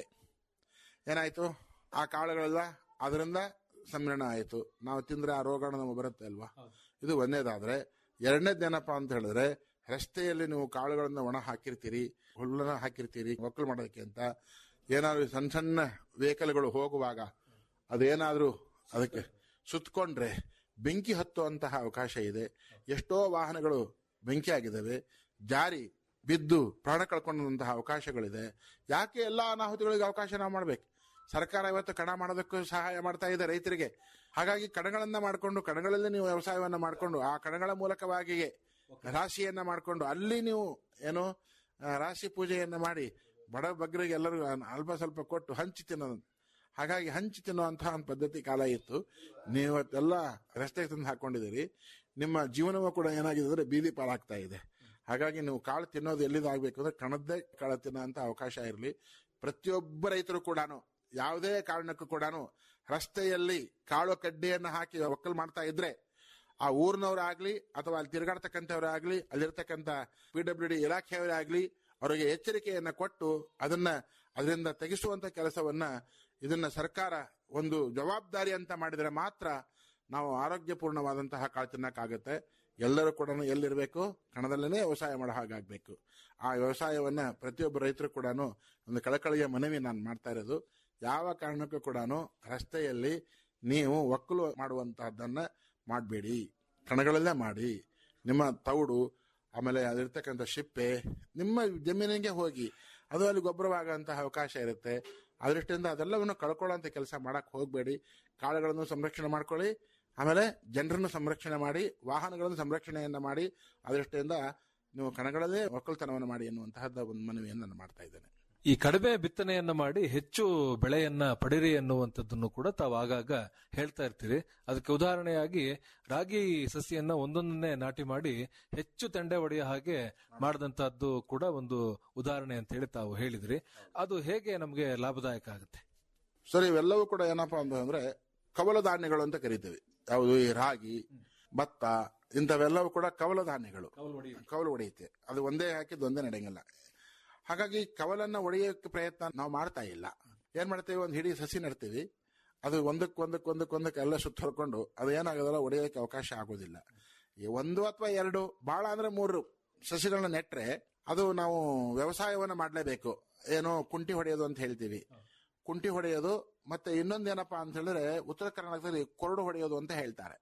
ಏನಾಯ್ತು ಆ ಕಾಳುಗಳೆಲ್ಲ ಅದರಿಂದ ಸಮ್ಮಿಲನ ಆಯಿತು ನಾವು ತಿಂದ್ರೆ ಆ ರೋಗ ನಮಗೆ ಬರುತ್ತೆ ಅಲ್ವಾ ಇದು ಒಂದೇದಾದ್ರೆ ಎರಡನೇದೇನಪ್ಪ ಅಂತ ಹೇಳಿದ್ರೆ ರಸ್ತೆಯಲ್ಲಿ ನೀವು ಕಾಳುಗಳನ್ನ ಒಣ ಹಾಕಿರ್ತೀರಿ ಹುಲ್ಲನ್ನ ಹಾಕಿರ್ತೀರಿ ಒಕ್ಕಲು ಮಾಡೋದಕ್ಕೆ ಅಂತ ಏನಾದ್ರು ಸಣ್ಣ ಸಣ್ಣ ವೆಹಿಕಲ್ಗಳು ಹೋಗುವಾಗ ಅದೇನಾದ್ರೂ ಅದಕ್ಕೆ ಸುತ್ತಕೊಂಡ್ರೆ ಬೆಂಕಿ ಹತ್ತುವಂತಹ ಅವಕಾಶ ಇದೆ ಎಷ್ಟೋ ವಾಹನಗಳು ಬೆಂಕಿ ಆಗಿದ್ದಾವೆ ಜಾರಿ ಬಿದ್ದು ಪ್ರಾಣ ಕಳ್ಕೊಂಡಂತಹ ಅವಕಾಶಗಳಿದೆ ಯಾಕೆ ಎಲ್ಲ ಅನಾಹುತಿಗಳಿಗೆ ಅವಕಾಶ ನಾವು ಮಾಡ್ಬೇಕು ಸರ್ಕಾರ ಇವತ್ತು ಕಣ ಮಾಡೋದಕ್ಕೂ ಸಹಾಯ ಮಾಡ್ತಾ ಇದೆ ರೈತರಿಗೆ ಹಾಗಾಗಿ ಕಣಗಳನ್ನ ಮಾಡಿಕೊಂಡು ಕಣಗಳಲ್ಲಿ ನೀವು ವ್ಯವಸಾಯವನ್ನ ಮಾಡಿಕೊಂಡು ಆ ಕಣಗಳ ಮೂಲಕವಾಗಿಯೇ ರಾಶಿಯನ್ನ ಮಾಡಿಕೊಂಡು ಅಲ್ಲಿ ನೀವು ಏನು ಆ, ರಾಶಿ ಪೂಜೆಯನ್ನ ಮಾಡಿ ಬಡ ಬಗ್ಗರಿಗೆ ಎಲ್ಲರಿಗೂ ಅಲ್ಪ ಸ್ವಲ್ಪ ಕೊಟ್ಟು ಹಂಚಿ ತಿನ್ನೋದು ಹಾಗಾಗಿ ಹಂಚಿ ತಿನ್ನುವಂತಹ ಒಂದು ಪದ್ಧತಿ ಕಾಲ ಇತ್ತು ನೀವು ಇವತ್ತೆಲ್ಲ ರಸ್ತೆಗೆ ತಂದು ಹಾಕೊಂಡಿದ್ದೀರಿ ನಿಮ್ಮ ಜೀವನವೂ ಕೂಡ ಏನಾಗಿದೆ ಅಂದ್ರೆ ಬೀದಿ ಪಾಲಾಗ್ತಾ ಇದೆ ಹಾಗಾಗಿ ನೀವು ಕಾಳು ತಿನ್ನೋದು ಎಲ್ಲಿದಾಗಬೇಕು ಅಂದ್ರೆ ಕಣದ್ದೇ ಕಾಳು ತಿನ್ನೋಂಥ ಅವಕಾಶ ಇರಲಿ ಪ್ರತಿಯೊಬ್ಬ ರೈತರು ಕೂಡ ಯಾವುದೇ ಕಾರಣಕ್ಕೂ ಕೂಡ ರಸ್ತೆಯಲ್ಲಿ ಕಾಳು ಕಡ್ಡಿಯನ್ನು ಹಾಕಿ ಒಕ್ಕಲು ಮಾಡ್ತಾ ಇದ್ರೆ ಆ ಊರಿನವರಾಗ್ಲಿ ಅಥವಾ ಅಲ್ಲಿ ತಿರುಗಾಡ್ತಕ್ಕಂಥವ್ರಾಗ್ಲಿ ಅಲ್ಲಿರ್ತಕ್ಕಂಥ ಪಿ ಡಬ್ಲ್ಯೂ ಡಿ ಇಲಾಖೆಯವರೇ ಆಗ್ಲಿ ಅವರಿಗೆ ಎಚ್ಚರಿಕೆಯನ್ನ ಕೊಟ್ಟು ಅದನ್ನ ಅದರಿಂದ ತೆಗೆಸುವಂತ ಕೆಲಸವನ್ನ ಇದನ್ನ ಸರ್ಕಾರ ಒಂದು ಜವಾಬ್ದಾರಿ ಅಂತ ಮಾಡಿದ್ರೆ ಮಾತ್ರ ನಾವು ಆರೋಗ್ಯಪೂರ್ಣವಾದಂತಹ ಕಾಳು ತಿನ್ನಕ್ಕಾಗತ್ತೆ ಎಲ್ಲರೂ ಕೂಡ ಎಲ್ಲಿರಬೇಕು ಕಣದಲ್ಲೇ ವ್ಯವಸಾಯ ಮಾಡೋ ಹಾಗಾಗಬೇಕು ಆ ವ್ಯವಸಾಯವನ್ನ ಪ್ರತಿಯೊಬ್ಬ ರೈತರು ಕೂಡ ಒಂದು ಕಳಕಳಿಯ ಮನವಿ ನಾನು ಮಾಡ್ತಾ ಇರೋದು ಯಾವ ಕಾರಣಕ್ಕೂ ಕೂಡ ರಸ್ತೆಯಲ್ಲಿ ನೀವು ಒಕ್ಕಲು ಮಾಡುವಂತಹದ್ದನ್ನ ಮಾಡಬೇಡಿ ಕಣಗಳಲ್ಲೇ ಮಾಡಿ ನಿಮ್ಮ ತೌಡು ಆಮೇಲೆ ಅದಿರ್ತಕ್ಕಂಥ ಶಿಪ್ಪೆ ನಿಮ್ಮ ಜಮೀನಿಗೆ ಹೋಗಿ ಅದು ಅಲ್ಲಿ ಗೊಬ್ಬರವಾಗುವಂತಹ ಅವಕಾಶ ಇರುತ್ತೆ ಅದೃಷ್ಟಿಯಿಂದ ಅದೆಲ್ಲವನ್ನು ಕಳ್ಕೊಳ್ಳೋಂಥ ಕೆಲಸ ಮಾಡಕ್ ಹೋಗಬೇಡಿ ಕಾಳುಗಳನ್ನು ಸಂರಕ್ಷಣೆ ಮಾಡ್ಕೊಳ್ಳಿ ಆಮೇಲೆ ಜನರನ್ನು ಸಂರಕ್ಷಣೆ ಮಾಡಿ ವಾಹನಗಳನ್ನು ಸಂರಕ್ಷಣೆಯನ್ನ ಮಾಡಿ ಅದೃಷ್ಟಿಯಿಂದ ನೀವು ಕಣಗಳಲ್ಲೇ ಒಕ್ಕಲ್ತನವನ್ನು ಮಾಡಿ ಎನ್ನುವಂತಹದ್ದು ಒಂದು ಮನವಿಯನ್ನು ನಾನು ಮಾಡ್ತಾ ಇದ್ದೇನೆ ಈ ಕಡಿಮೆ ಬಿತ್ತನೆಯನ್ನ ಮಾಡಿ ಹೆಚ್ಚು ಬೆಳೆಯನ್ನ ಪಡಿರಿ ಎನ್ನುವಂಥದ್ದನ್ನು ಕೂಡ ತಾವು ಆಗಾಗ ಹೇಳ್ತಾ ಇರ್ತೀರಿ ಅದಕ್ಕೆ ಉದಾಹರಣೆಯಾಗಿ ರಾಗಿ ಸಸಿಯನ್ನ ಒಂದೊಂದನ್ನೇ ನಾಟಿ ಮಾಡಿ ಹೆಚ್ಚು ತೆಂಡೆ ಹೊಡೆಯೋ ಹಾಗೆ ಮಾಡಿದಂತಹದ್ದು ಕೂಡ ಒಂದು ಉದಾಹರಣೆ ಅಂತ ಹೇಳಿ ತಾವು ಹೇಳಿದ್ರಿ ಅದು ಹೇಗೆ ನಮಗೆ ಲಾಭದಾಯಕ ಆಗುತ್ತೆ ಸರಿ ಇವೆಲ್ಲವೂ ಕೂಡ ಏನಪ್ಪಾ ಅಂತಂದ್ರೆ ಕವಲ ಧಾನ್ಯಗಳು ಅಂತ ಕರಿತೀವಿ ಯಾವುದು ಈ ರಾಗಿ ಭತ್ತ ಇಂಥವೆಲ್ಲವೂ ಕೂಡ ಕವಲ ಧಾನ್ಯಗಳು ಕವಲು ಹೊಡೆಯುತ್ತೆ ಅದು ಒಂದೇ ಹಾಕಿದ್ದು ಒಂದೇ ನಡೆಯಂಗಿಲ್ಲ ಹಾಗಾಗಿ ಕವಲನ್ನ ಒಡೆಯೋಕೆ ಪ್ರಯತ್ನ ನಾವು ಮಾಡ್ತಾ ಇಲ್ಲ ಏನ್ ಮಾಡ್ತೀವಿ ಒಂದು ಹಿಡಿ ಸಸಿ ನಡ್ತೀವಿ ಅದು ಒಂದಕ್ಕೆ ಒಂದಕ್ಕೆ ಒಂದಕ್ಕೆ ಒಂದಕ್ಕೆ ಎಲ್ಲ ಸುತ್ತ ಹೊರ್ಕೊಂಡು ಅದು ಏನಾಗೋದಲ್ಲ ಒಡೆಯೋಕೆ ಅವಕಾಶ ಆಗೋದಿಲ್ಲ ಈ ಒಂದು ಅಥವಾ ಎರಡು ಬಹಳ ಅಂದ್ರೆ ಮೂರು ಸಸಿಗಳನ್ನ ನೆಟ್ರೆ ಅದು ನಾವು ವ್ಯವಸಾಯವನ್ನ ಮಾಡಲೇಬೇಕು ಏನೋ ಕುಂಟಿ ಹೊಡೆಯೋದು ಅಂತ ಹೇಳ್ತೀವಿ ಕುಂಟಿ ಹೊಡೆಯೋದು ಮತ್ತೆ ಇನ್ನೊಂದೇನಪ್ಪಾ ಅಂತ ಹೇಳಿದ್ರೆ ಉತ್ತರ ಕರ್ನಾಟಕದಲ್ಲಿ ಕೊರಡು ಹೊಡೆಯೋದು ಅಂತ ಹೇಳ್ತಾರೆ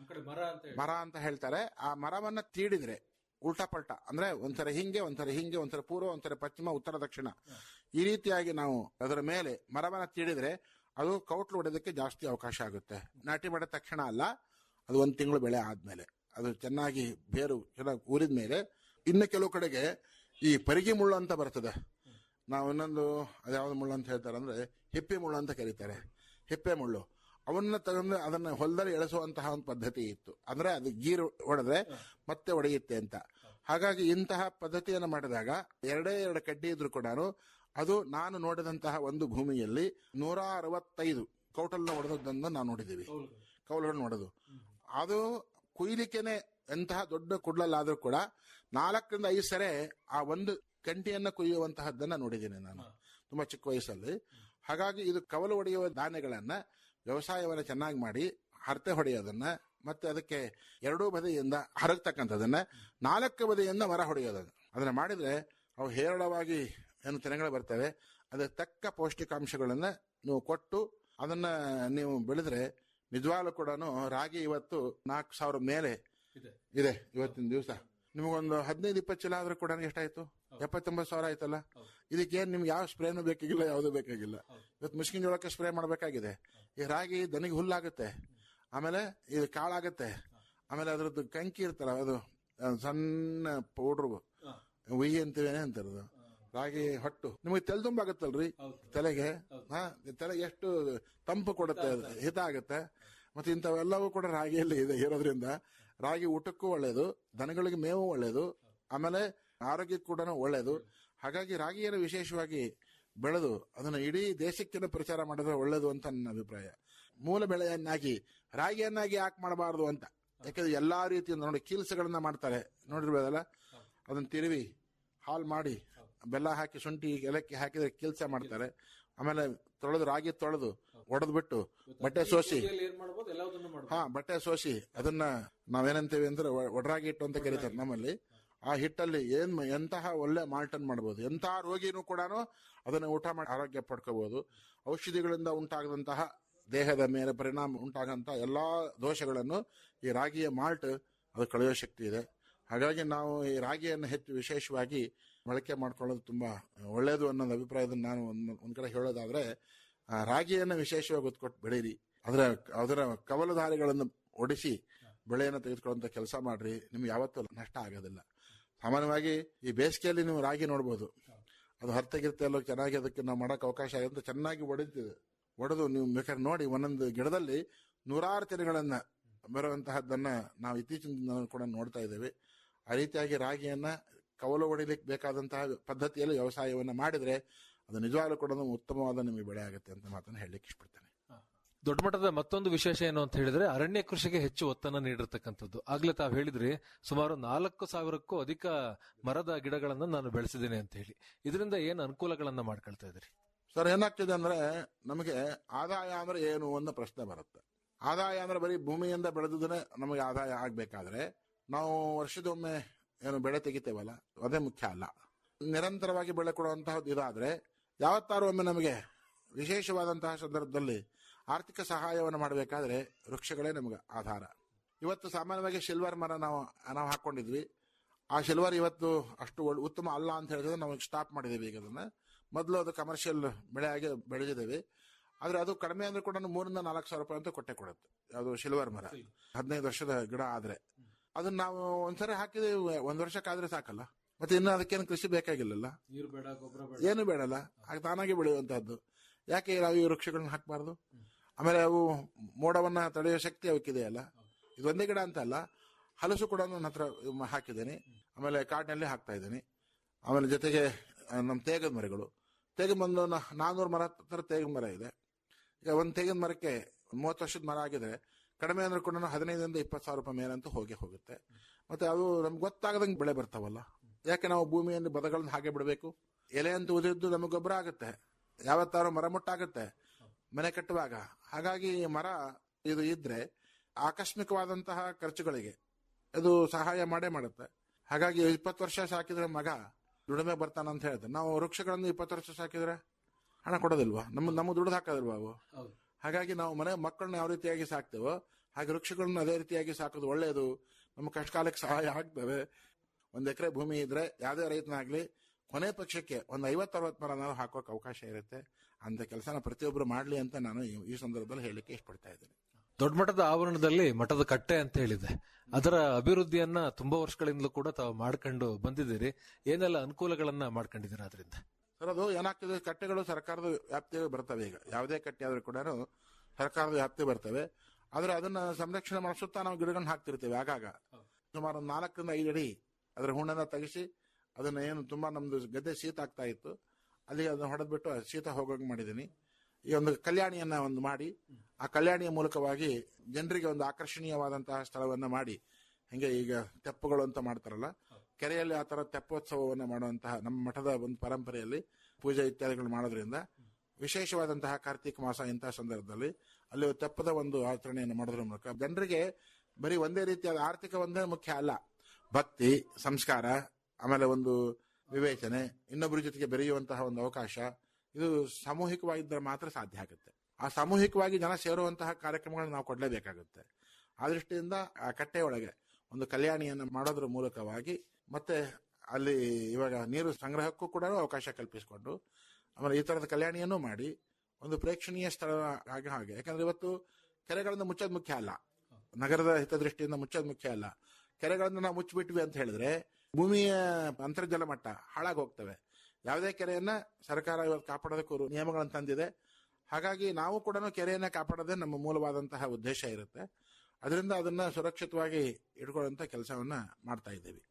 ಮರ ಅಂತ ಹೇಳ್ತಾರೆ ಆ ಮರವನ್ನ ತೀಡಿದ್ರೆ ಉಲ್ಟಾ ಪಲ್ಟಾ ಅಂದ್ರೆ ಒಂಥರ ಹಿಂಗೆ ಒಂಥರ ಹಿಂಗೆ ಒಂಥರ ಪೂರ್ವ ಒಂಥರ ಪಶ್ಚಿಮ ಉತ್ತರ ದಕ್ಷಿಣ ಈ ರೀತಿಯಾಗಿ ನಾವು ಅದರ ಮೇಲೆ ಮರವನ್ನ ತೀಡಿದ್ರೆ ಅದು ಕೌಟ್ಲು ಹೊಡೆಯೋದಕ್ಕೆ ಜಾಸ್ತಿ ಅವಕಾಶ ಆಗುತ್ತೆ ನಾಟಿ ಮಾಡಿದ ತಕ್ಷಣ ಅಲ್ಲ ಅದು ಒಂದು ತಿಂಗಳು ಬೆಳೆ ಆದ್ಮೇಲೆ ಅದು ಚೆನ್ನಾಗಿ ಬೇರು ಚೆನ್ನಾಗಿ ಊರಿದ ಮೇಲೆ ಇನ್ನು ಕೆಲವು ಕಡೆಗೆ ಈ ಪರಿಗಿ ಮುಳ್ಳು ಅಂತ ಬರ್ತದೆ ನಾವು ಇನ್ನೊಂದು ಅದ್ಯಾವ್ದು ಮುಳ್ಳು ಅಂತ ಹೇಳ್ತಾರೆ ಅಂದ್ರೆ ಹಿಪ್ಪೆ ಮುಳ್ಳು ಅಂತ ಕರೀತಾರೆ ಹಿಪ್ಪೆ ಮುಳ್ಳು ಅವನ್ನ ತಗೊಂಡು ಅದನ್ನ ಹೊಲದಲ್ಲಿ ಎಳೆಸುವಂತಹ ಒಂದು ಪದ್ಧತಿ ಇತ್ತು ಅಂದ್ರೆ ಅದು ಗೀರು ಹೊಡೆದ್ರೆ ಮತ್ತೆ ಒಡೆಯುತ್ತೆ ಅಂತ ಹಾಗಾಗಿ ಇಂತಹ ಪದ್ಧತಿಯನ್ನು ಮಾಡಿದಾಗ ಎರಡೇ ಎರಡು ಕಡ್ಡಿ ಇದ್ರು ಕೂಡ ಅದು ನಾನು ನೋಡಿದಂತಹ ಒಂದು ಭೂಮಿಯಲ್ಲಿ ನೂರ ಅರವತ್ತೈದು ಕೌಟಲ್ನ ಹೊಡೆದದ್ದನ್ನು ನಾವು ನೋಡಿದ್ದೀವಿ ಕೌಲುಗಳನ್ನು ಹೊಡೆದು ಅದು ಕುಯ್ಲಿಕ್ಕೆನೆ ಎಂತಹ ದೊಡ್ಡ ಕುಡ್ಲಲ್ಲಾದ್ರೂ ಕೂಡ ನಾಲ್ಕರಿಂದ ಐದು ಸರೆ ಆ ಒಂದು ಕಂಟಿಯನ್ನ ಕುಯ್ಯುವಂತಹದ್ದನ್ನ ನೋಡಿದ್ದೀನಿ ನಾನು ತುಂಬಾ ಚಿಕ್ಕ ವಯಸ್ಸಲ್ಲಿ ಹಾಗಾಗಿ ಇದು ಕವಲು ಹೊಡೆಯುವ ಧಾನ್ಯಗಳನ್ನ ವ್ಯವಸಾಯವನ್ನ ಚೆನ್ನಾಗಿ ಮಾಡಿ ಹರತೆ ಹೊಡೆಯೋದನ್ನ ಮತ್ತೆ ಅದಕ್ಕೆ ಎರಡೂ ಬದಿಯಿಂದ ಹರಗ್ತಕ್ಕಂಥದನ್ನ ನಾಲ್ಕು ಬದಿಯಿಂದ ಮರ ಹೊಡೆಯೋದನ್ನ ಅದನ್ನ ಮಾಡಿದ್ರೆ ಅವು ಹೇರಳವಾಗಿ ಏನು ತೆನೆಗಳು ಬರ್ತವೆ ಅದಕ್ಕೆ ತಕ್ಕ ಪೌಷ್ಟಿಕಾಂಶಗಳನ್ನ ನೀವು ಕೊಟ್ಟು ಅದನ್ನ ನೀವು ಬೆಳೆದ್ರೆ ನಿಜವಾಗ್ಲೂ ಕೂಡ ರಾಗಿ ಇವತ್ತು ನಾಲ್ಕು ಸಾವಿರ ಮೇಲೆ ಇದೆ ಇವತ್ತಿನ ದಿವಸ ನಿಮಗೊಂದು ಹದಿನೈದು ಇಪ್ಪತ್ತು ಚೀಲ ಆದ್ರೂ ಕೂಡ ಎಷ್ಟಾಯ್ತು ಎಪ್ಪತ್ತೊಂಬತ್ತು ಸಾವಿರ ಆಯ್ತಲ್ಲ ಇದಕ್ಕೆ ಏನ್ ನಿಮ್ಗೆ ಯಾವ ಸ್ಪ್ರೇನು ಬೇಕಾಗಿಲ್ಲ ಯಾವುದು ಬೇಕಾಗಿಲ್ಲ ಇವತ್ತು ಮುಸ್ಕಿನ ಜೋಳಕ್ಕೆ ಸ್ಪ್ರೇ ಮಾಡಬೇಕಾಗಿದೆ ಈ ರಾಗಿ ದನಿಗೆ ಹುಲ್ಲಾಗುತ್ತೆ ಆಮೇಲೆ ಇದು ಕಾಳಾಗುತ್ತೆ ಆಮೇಲೆ ಅದ್ರದ್ದು ಕಂಕಿ ಇರ್ತಲ್ಲ ಅದು ಆ, ಸಣ್ಣ ಪೌಡ್ರು ಉಯಿ ಅಂತೀವೇನೆ ಅಂತಾರದು ರಾಗಿ ಹೊಟ್ಟು ನಿಮಗೆ ತೆಲ್ ತುಂಬಾಗತ್ತಲ್ರಿ ತಲೆಗೆ ಹಾ ತಲೆಗೆ ಎಷ್ಟು ತಂಪು ಕೊಡುತ್ತೆ ಅದು, ಹಿತ ಆಗುತ್ತೆ ಮತ್ತೆ ಇಂಥವೆಲ್ಲವೂ ಕೂಡ ರಾಗಿಯಲ್ಲಿ ಇದೆ ಇರೋದ್ರಿಂದ ರಾಗಿ ಊಟಕ್ಕೂ ಒಳ್ಳೇದು ದನಗಳಿಗೆ ಮೇವು ಒಳ್ಳೇದು ಆಮೇಲೆ ಆರೋಗ್ಯಕ್ಕೂ ಕೂಡ ಒಳ್ಳೇದು ಹಾಗಾಗಿ ರಾಗಿಯನ್ನು ವಿಶೇಷವಾಗಿ ಬೆಳೆದು ಅದನ್ನು ಇಡೀ ದೇಶಕ್ಕೆ ಪ್ರಚಾರ ಮಾಡಿದ್ರೆ ಒಳ್ಳೇದು ಅಂತ ನನ್ನ ಅಭಿಪ್ರಾಯ ಮೂಲ ಬೆಳೆಯನ್ನಾಗಿ ರಾಗಿಯನ್ನಾಗಿ ಯಾಕೆ ಮಾಡಬಾರದು ಅಂತ ಯಾಕಂದ್ರೆ ಎಲ್ಲಾ ರೀತಿಯ ನೋಡಿ ಕೀಲ್ಸಗಳನ್ನ ಮಾಡ್ತಾರೆ ನೋಡಿರ್ಬೋದಲ್ಲ ಅದನ್ನ ತಿರುವಿ ಹಾಲ್ ಮಾಡಿ ಬೆಲ್ಲ ಹಾಕಿ ಶುಂಠಿ ಏಲಕ್ಕಿ ಹಾಕಿದ್ರೆ ಕೀಲ್ಸ ಮಾಡ್ತಾರೆ ಆಮೇಲೆ ತೊಳೆದು ರಾಗಿ ತೊಳೆದು ಒಡೆದು ಬಿಟ್ಟು ಬಟ್ಟೆ ಸೋಸಿ ಹಾ ಬಟ್ಟೆ ಸೋಸಿ ಅದನ್ನ ನಾವೇನಂತೀವಿ ಅಂದ್ರೆ ಒ- ಒಡ್ರಾಗಿ ಹಿಟ್ಟು ಅಂತ ಕರೀತಾರೆ ನಮ್ಮಲ್ಲಿ ಆ ಹಿಟ್ಟಲ್ಲಿ ಏನ್ ಮ- ಎಂತಹ ಒಳ್ಳೆ ಮಾಲ್ಟನ್ ಮಾಡಬಹುದು ಎಂತಹ ರೋಗಿನೂ ಕೂಡ ಅದನ್ನ ಊಟ ಮಾಡಿ ಆರೋಗ್ಯ ಪಡ್ಕೋಬಹುದು ಔಷಧಿಗಳಿಂದ ಉಂಟಾಗದಂತಹ ದೇಹದ ಮೇಲೆ ಪರಿಣಾಮ ಉಂಟಾಗಂತ ಎಲ್ಲಾ ದೋಷಗಳನ್ನು ಈ ರಾಗಿಯ ಮಾಲ್ಟ್ ಅದು ಕಳೆಯೋ ಶಕ್ತಿ ಇದೆ ಹಾಗಾಗಿ ನಾವು ಈ ರಾಗಿಯನ್ನು ಹೆಚ್ಚು ವಿಶೇಷವಾಗಿ ಬಳಕೆ ಮಾಡ್ಕೊಳ್ಳೋದು ತುಂಬಾ ಒಳ್ಳೆಯದು ಅನ್ನೋದು ಅಭಿಪ್ರಾಯದಲ್ಲಿ ನಾನು ಒಂದ್ ಒಂದ್ ಕಡೆ ಹೇಳೋದಾದ್ರೆ ಆ ರಾಗಿಯನ್ನು ವಿಶೇಷವಾಗಿ ಒತ್ಕೊಟ್ಟು ಬೆಳೀರಿ ಅದರ ಅದರ ಕವಲಧಾರಿಗಳನ್ನು ಒಡಿಸಿ ಬೆಳೆಯನ್ನು ತೆಗೆದುಕೊಳ್ಳುವಂತ ಕೆಲಸ ಮಾಡ್ರಿ ನಿಮ್ಗೆ ಯಾವತ್ತೂ ನಷ್ಟ ಆಗೋದಿಲ್ಲ ಸಾಮಾನ್ಯವಾಗಿ ಈ ಬೇಸಿಗೆಯಲ್ಲಿ ನೀವು ರಾಗಿ ನೋಡ್ಬೋದು ಅದು ಹರ್ತೆಗಿರ್ತೆ ಎಲ್ಲ ಚೆನ್ನಾಗಿ ಅದಕ್ಕೆ ನಾವು ಮಾಡಕ್ ಅವಕಾಶ ಆಗುತ್ತೆ ಚೆನ್ನಾಗಿ ಒಡೆದಿದೆ ಒಡೆದು ನೀವು ಬೇಕಾದ್ರೆ ನೋಡಿ ಒಂದೊಂದು ಗಿಡದಲ್ಲಿ ನೂರಾರು ತೆನೆಗಳನ್ನ ಬರುವಂತಹದ್ದನ್ನ ನಾವು ಇತ್ತೀಚಿನ ದಿನಗಳಲ್ಲಿ ಕೂಡ ನೋಡ್ತಾ ಇದ್ದೇವೆ ಆ ರೀತಿಯಾಗಿ ರಾಗಿಯನ್ನ ಕವಲು ಹೊಡಿಲಿಕ್ಕೆ ಬೇಕಾದಂತಹ ಪದ್ಧತಿಯಲ್ಲಿ ವ್ಯವಸಾಯವನ್ನ ಮಾಡಿದ್ರೆ ಅದು ನಿಜವಾಗ್ಲೂ ಕೂಡ ಉತ್ತಮವಾದ ನಿಮಗೆ ಬೆಳೆ ಆಗುತ್ತೆ ಅಂತ ಮಾತನ್ನು ಹೇಳಲಿಕ್ಕೆ ಇಷ್ಟಪಡ್ತೇನೆ ದೊಡ್ಡ ಮಟ್ಟದ ಮತ್ತೊಂದು ವಿಶೇಷ ಏನು ಅಂತ ಹೇಳಿದ್ರೆ ಅರಣ್ಯ ಕೃಷಿಗೆ ಹೆಚ್ಚು ಒತ್ತನ್ನು ನೀಡಿರ್ತಕ್ಕಂಥದ್ದು ಆಗ್ಲೇ ತಾವು ಹೇಳಿದ್ರಿ ಸುಮಾರು ನಾಲ್ಕು ಸಾವಿರಕ್ಕೂ ಅಧಿಕ ಮರದ ಗಿಡಗಳನ್ನ ನಾನು ಬೆಳೆಸಿದ್ದೇನೆ ಅಂತ ಹೇಳಿ ಇದರಿಂದ ಏನು ಅನುಕೂಲಗಳನ್ನ ಮಾಡ್ಕೊಳ್ತಾ ಇದ್ರಿ ಸರ್ ಏನಾಗ್ತಿದೆ ಅಂದ್ರೆ ನಮಗೆ ಆದಾಯ ಅಂದ್ರೆ ಏನು ಅನ್ನೋ ಪ್ರಶ್ನೆ ಬರುತ್ತೆ ಆದಾಯ ಅಂದ್ರೆ ಬರೀ ಭೂಮಿಯಿಂದ ಬೆಳೆದುದೇ ನಮಗೆ ಆದಾಯ ಆಗ್ಬೇಕಾದ್ರೆ ನಾವು ವರ್ಷದೊಮ್ಮೆ ಏನು ಬೆಳೆ ತೆಗಿತೇವಲ್ಲ ಅದೇ ಮುಖ್ಯ ಅಲ್ಲ ನಿರಂತರವಾಗಿ ಬೆಳೆ ಕೊಡುವಂತಹದ್ದು ಇದಾದ್ರೆ ಯಾವತ್ತಾರು ಒಮ್ಮೆ ನಮಗೆ ವಿಶೇಷವಾದಂತಹ ಸಂದರ್ಭದಲ್ಲಿ ಆರ್ಥಿಕ ಸಹಾಯವನ್ನು ಮಾಡಬೇಕಾದ್ರೆ ವೃಕ್ಷಗಳೇ ನಮಗೆ ಆಧಾರ ಇವತ್ತು ಸಾಮಾನ್ಯವಾಗಿ ಸಿಲ್ವರ್ ಮರ ನಾವು ನಾವು ಹಾಕೊಂಡಿದ್ವಿ ಆ ಸಿಲ್ವರ್ ಇವತ್ತು ಅಷ್ಟು ಒಳ್ಳೆ- ಉತ್ತಮ ಅಲ್ಲ ಅಂತ ಹೇಳಿದ್ರೆ ನಾವು ಸ್ಟಾಪ್ ಮಾಡಿದ್ದೀವಿ ಈಗ ಅದನ್ನ ಮೊದಲು ಅದು ಕಮರ್ಷಿಯಲ್ ಬೆಳೆಯಾಗಿ ಬೆಳೆದಿದ್ದೇವೆ ಆದ್ರೆ ಅದು ಕಡಿಮೆ ಅಂದ್ರೆ ಕೂಡ ಮೂರಿಂದ ನಾಲ್ಕು ಸಾವಿರ ರೂಪಾಯಿ ಅಂತ ಕೊಟ್ಟೆ ಕೊಡುತ್ತೆ ಅದು ಸಿಲ್ವರ್ ಮರ ಹದಿನೈದು ವರ್ಷದ ಗಿಡ ಆದ್ರೆ ಅದನ್ನ ನಾವು ಒಂದ್ಸರಿ ಹಾಕಿದ್ರೆ ಒಂದ್ ವರ್ಷಕ್ಕಾದ್ರೆ ಸಾಕಲ್ಲ ಮತ್ತೆ ಇನ್ನು ಅದಕ್ಕೇನು ಕೃಷಿ ಬೇಕಾಗಿಲ್ಲಲ್ಲ ನೀರು ಬೇಡ ಗೊಬ್ಬರ ಏನು ಬೇಡಲ್ಲ ಹಾಗೆ ತಾನಾಗಿ ಬೆಳೆಯುವಂತಹದ್ದು ಯಾಕೆ ನಾವು ಈ ವೃಕ್ಷಗಳನ್ನ ಹಾಕಬಾರ್ದು ಆಮೇಲೆ ಅವು ಮೋಡವನ್ನ ತಡೆಯುವ ಶಕ್ತಿ ಅವಕ್ಕಿದೆಯಲ್ಲ ಇದೊಂದೇ ಗಿಡ ಅಂತ ಅಲ್ಲ ಹಲಸು ಕೂಡ ನನ್ನ ಹತ್ರ ಹಾಕಿದ್ದೇನೆ ಆಮೇಲೆ ಕಾಡಿನಲ್ಲಿ ಹಾಕ್ತಾ ಇದ್ದೀನಿ ಆಮೇಲೆ ಜೊತೆಗೆ ಆ, ನಮ್ಮ ತೇಗದ ಮರಗಳು ತೇಗಿನ ಬಂದು ನಾನ್ನೂರು ಮರ ಹತ್ರ ತೇಗಿನ ಮರ ಇದೆ ಈಗ ಒಂದು ತೆಗಿನ ಮರಕ್ಕೆ ಮೂವತ್ತು ವರ್ಷದ ಮರ ಆಗಿದ್ರೆ ಕಡಿಮೆ ಅಂದ್ರೆ ಕೂಡ ಹದಿನೈದರಿಂದ ಇಪ್ಪತ್ತು ಸಾವಿರ ರೂಪಾಯಿ ಮೇಲಂತೂ ಹೋಗಿ ಹೋಗುತ್ತೆ ಮತ್ತೆ ಅದು ನಮ್ಗೆ ಗೊತ್ತಾಗದಂಗೆ ಬೆಳೆ ಬರ್ತಾವಲ್ಲ ಯಾಕೆ ನಾವು ಭೂಮಿಯಲ್ಲಿ ಬದಗಳನ್ನ ಹಾಗೆ ಬಿಡಬೇಕು ಎಲೆ ಅಂತ ಉದಿದ್ದು ನಮಗೆ ಗೊಬ್ಬರ ಆಗುತ್ತೆ ಯಾವತ್ತಾರು ಮರ ಮುಟ್ಟಾಗುತ್ತೆ ಮನೆ ಕಟ್ಟುವಾಗ ಹಾಗಾಗಿ ಮರ ಇದು ಇದ್ರೆ ಆಕಸ್ಮಿಕವಾದಂತಹ ಖರ್ಚುಗಳಿಗೆ ಅದು ಸಹಾಯ ಮಾಡೇ ಮಾಡುತ್ತೆ ಹಾಗಾಗಿ ಇಪ್ಪತ್ತು ವರ್ಷ ಸಾಕಿದ್ರೆ ಮಗ ದುಡಿಮೆ ಬರ್ತಾನ ಅಂತ ಹೇಳ್ತಾರೆ ನಾವು ವೃಕ್ಷಗಳನ್ನು ಇಪ್ಪತ್ತು ವರ್ಷ ಸಾಕಿದ್ರೆ ಹಣ ಕೊಡೋದಿಲ್ವಾ ನಮ್ಮ ನಮ್ಮ ದುಡ್ದು ಹಾಕೋದಿಲ್ವಾ ಅವು ಹಾಗಾಗಿ ನಾವು ಮನೆ ಮಕ್ಕಳನ್ನ ಯಾವ ರೀತಿಯಾಗಿ ಸಾಕ್ತೇವೋ ಹಾಗೆ ವೃಕ್ಷಗಳನ್ನ ಅದೇ ರೀತಿಯಾಗಿ ಸಾಕೋದು ಒಳ್ಳೆಯದು ನಮ್ಮ ಕಷ್ಟಕಾಲಕ್ಕೆ ಸಹಾಯ ಆಗ್ತವೆ ಒಂದ್ ಎಕರೆ ಭೂಮಿ ಇದ್ರೆ ಯಾವುದೇ ರೈತನಾಗ್ಲಿ ಕೊನೆ ಪಕ್ಷಕ್ಕೆ ಒಂದು ಐವತ್ತು ಅರವತ್ತು ಮರ ನಾವು ಹಾಕೋಕೆ ಅವಕಾಶ ಇರುತ್ತೆ ಅಂತ ಕೆಲಸನ ಪ್ರತಿಯೊಬ್ಬರು ಮಾಡ್ಲಿ ಅಂತ ನಾನು ಈ- ಈ ಸಂದರ್ಭದಲ್ಲಿ ಹೇಳಲಿಕ್ಕೆ ಇಷ್ಟಪಡ್ತಾ ಇದ್ದೇನೆ ದೊಡ್ಡ ಮಟ್ಟದ ಆವರಣದಲ್ಲಿ ಮಠದ ಕಟ್ಟೆ ಅಂತ ಹೇಳಿದೆ ಅದರ ಅಭಿವೃದ್ಧಿಯನ್ನ ತುಂಬಾ ವರ್ಷಗಳಿಂದಲೂ ಕೂಡ ತಾವು ಮಾಡ್ಕೊಂಡು ಬಂದಿದ್ದೀರಿ ಏನೆಲ್ಲ ಅನುಕೂಲಗಳನ್ನ ಮಾಡ್ಕೊಂಡಿದ್ದೀರಾ ಅದರಿಂದ ಸರ್ ಅದು ಏನಾಗ್ತದೆ ಕಟ್ಟೆಗಳು ಸರ್ಕಾರದ ವ್ಯಾಪ್ತಿಗೆ ಬರ್ತವೆ ಈಗ ಯಾವುದೇ ಕಟ್ಟೆ ಆದ್ರೂ ಕೂಡ ಸರ್ಕಾರದ ವ್ಯಾಪ್ತಿ ಬರ್ತವೆ ಆದ್ರೆ ಅದನ್ನ ಸಂರಕ್ಷಣೆ ಮಾಡೋ ಸುತ್ತ ನಾವು ಗಿಡಗಳನ್ನ ಹಾಕ್ತಿರ್ತೇವೆ ಆಗಾಗ ಸುಮಾರು ಒಂದು ನಾಲ್ಕರಿಂದ ಐದು ಅಡಿ ಅದರ ಹುಣ್ಣನ್ನ ತೆಗಿಸಿ ಅದನ್ನ ಏನು ತುಂಬಾ ನಮ್ದು ಗದ್ದೆ ಶೀತ ಆಗ್ತಾ ಇತ್ತು ಅಲ್ಲಿಗೆ ಅದನ್ನ ಹೊಡೆದ್ಬಿಟ್ಟು ಆ ಶೀತ ಹೋಗೋಂಗ್ ಮಾಡಿದ್ದೀನಿ ಈ ಒಂದು ಕಲ್ಯಾಣಿಯನ್ನ ಒಂದು ಮಾಡಿ ಆ ಕಲ್ಯಾಣಿಯ ಮೂಲಕವಾಗಿ ಜನರಿಗೆ ಒಂದು ಆಕರ್ಷಣೀಯವಾದಂತಹ ಸ್ಥಳವನ್ನ ಮಾಡಿ ಹಿಂಗೆ ಈಗ ತೆಪ್ಪಗಳು ಅಂತ ಮಾಡ್ತಾರಲ್ಲ ಕೆರೆಯಲ್ಲಿ ಆ ತರ ತೆಪ್ಪೋತ್ಸವವನ್ನು ಮಾಡುವಂತಹ ನಮ್ಮ ಮಠದ ಒಂದು ಪರಂಪರೆಯಲ್ಲಿ ಪೂಜೆ ಇತ್ಯಾದಿಗಳು ಮಾಡೋದ್ರಿಂದ ವಿಶೇಷವಾದಂತಹ ಕಾರ್ತಿಕ ಮಾಸ ಇಂತಹ ಸಂದರ್ಭದಲ್ಲಿ ಅಲ್ಲಿ ತೆಪ್ಪದ ಒಂದು ಆಚರಣೆಯನ್ನು ಮಾಡೋದ್ರ ಮೂಲಕ ಜನರಿಗೆ ಬರೀ ಒಂದೇ ರೀತಿಯಾದ ಆರ್ಥಿಕ ಒಂದೇ ಮುಖ್ಯ ಅಲ್ಲ ಭಕ್ತಿ ಸಂಸ್ಕಾರ ಆಮೇಲೆ ಒಂದು ವಿವೇಚನೆ ಇನ್ನೊಬ್ಬರ ಜೊತೆಗೆ ಬೆರೆಯುವಂತಹ ಒಂದು ಅವಕಾಶ ಇದು ಸಾಮೂಹಿಕವಾಗಿದ್ದರೆ ಮಾತ್ರ ಸಾಧ್ಯ ಆಗುತ್ತೆ ಆ ಸಾಮೂಹಿಕವಾಗಿ ಜನ ಸೇರುವಂತಹ ಕಾರ್ಯಕ್ರಮಗಳನ್ನ ನಾವು ಕೊಡಲೇಬೇಕಾಗುತ್ತೆ ಆ ದೃಷ್ಟಿಯಿಂದ ಆ ಕಟ್ಟೆಯೊಳಗೆ ಒಂದು ಕಲ್ಯಾಣಿಯನ್ನು ಮಾಡೋದ್ರ ಮೂಲಕವಾಗಿ ಮತ್ತೆ ಅಲ್ಲಿ ಇವಾಗ ನೀರು ಸಂಗ್ರಹಕ್ಕೂ ಕೂಡ ಅವಕಾಶ ಕಲ್ಪಿಸಿಕೊಂಡು ಆಮೇಲೆ ಈ ತರದ ಕಲ್ಯಾಣಿಯನ್ನು ಮಾಡಿ ಒಂದು ಪ್ರೇಕ್ಷಣೀಯ ಸ್ಥಳ ಆಗಿ ಹಾಗೆ ಯಾಕಂದ್ರೆ ಇವತ್ತು ಕೆರೆಗಳನ್ನು ಮುಚ್ಚೋದು ಮುಖ್ಯ ಅಲ್ಲ ನಗರದ ಹಿತದೃಷ್ಟಿಯಿಂದ ಮುಚ್ಚೋದು ಮುಖ್ಯ ಅಲ್ಲ ಕೆರೆಗಳನ್ನು ನಾವು ಮುಚ್ಚಿಬಿಟ್ವಿ ಅಂತ ಹೇಳಿದ್ರೆ ಭೂಮಿಯ ಅಂತರ್ಜಲ ಮಟ್ಟ ಹಾಳಾಗಿ ಹೋಗ್ತವೆ ಯಾವುದೇ ಕೆರೆಯನ್ನ ಸರ್ಕಾರ ಇವತ್ತು ಕಾಪಾಡೋದಕ್ಕೂ ನಿಯಮಗಳನ್ನು ತಂದಿದೆ ಹಾಗಾಗಿ ನಾವು ಕೂಡ ಕೆರೆಯನ್ನ ಕಾಪಾಡೋದೇ ನಮ್ಮ ಮೂಲವಾದಂತಹ ಉದ್ದೇಶ ಇರುತ್ತೆ ಅದರಿಂದ ಅದನ್ನ ಸುರಕ್ಷಿತವಾಗಿ ಇಟ್ಕೊಳ್ಳುವಂತ ಕೆಲಸವನ್ನ ಮಾಡ್ತಾ ಇದ್ದೇವೆ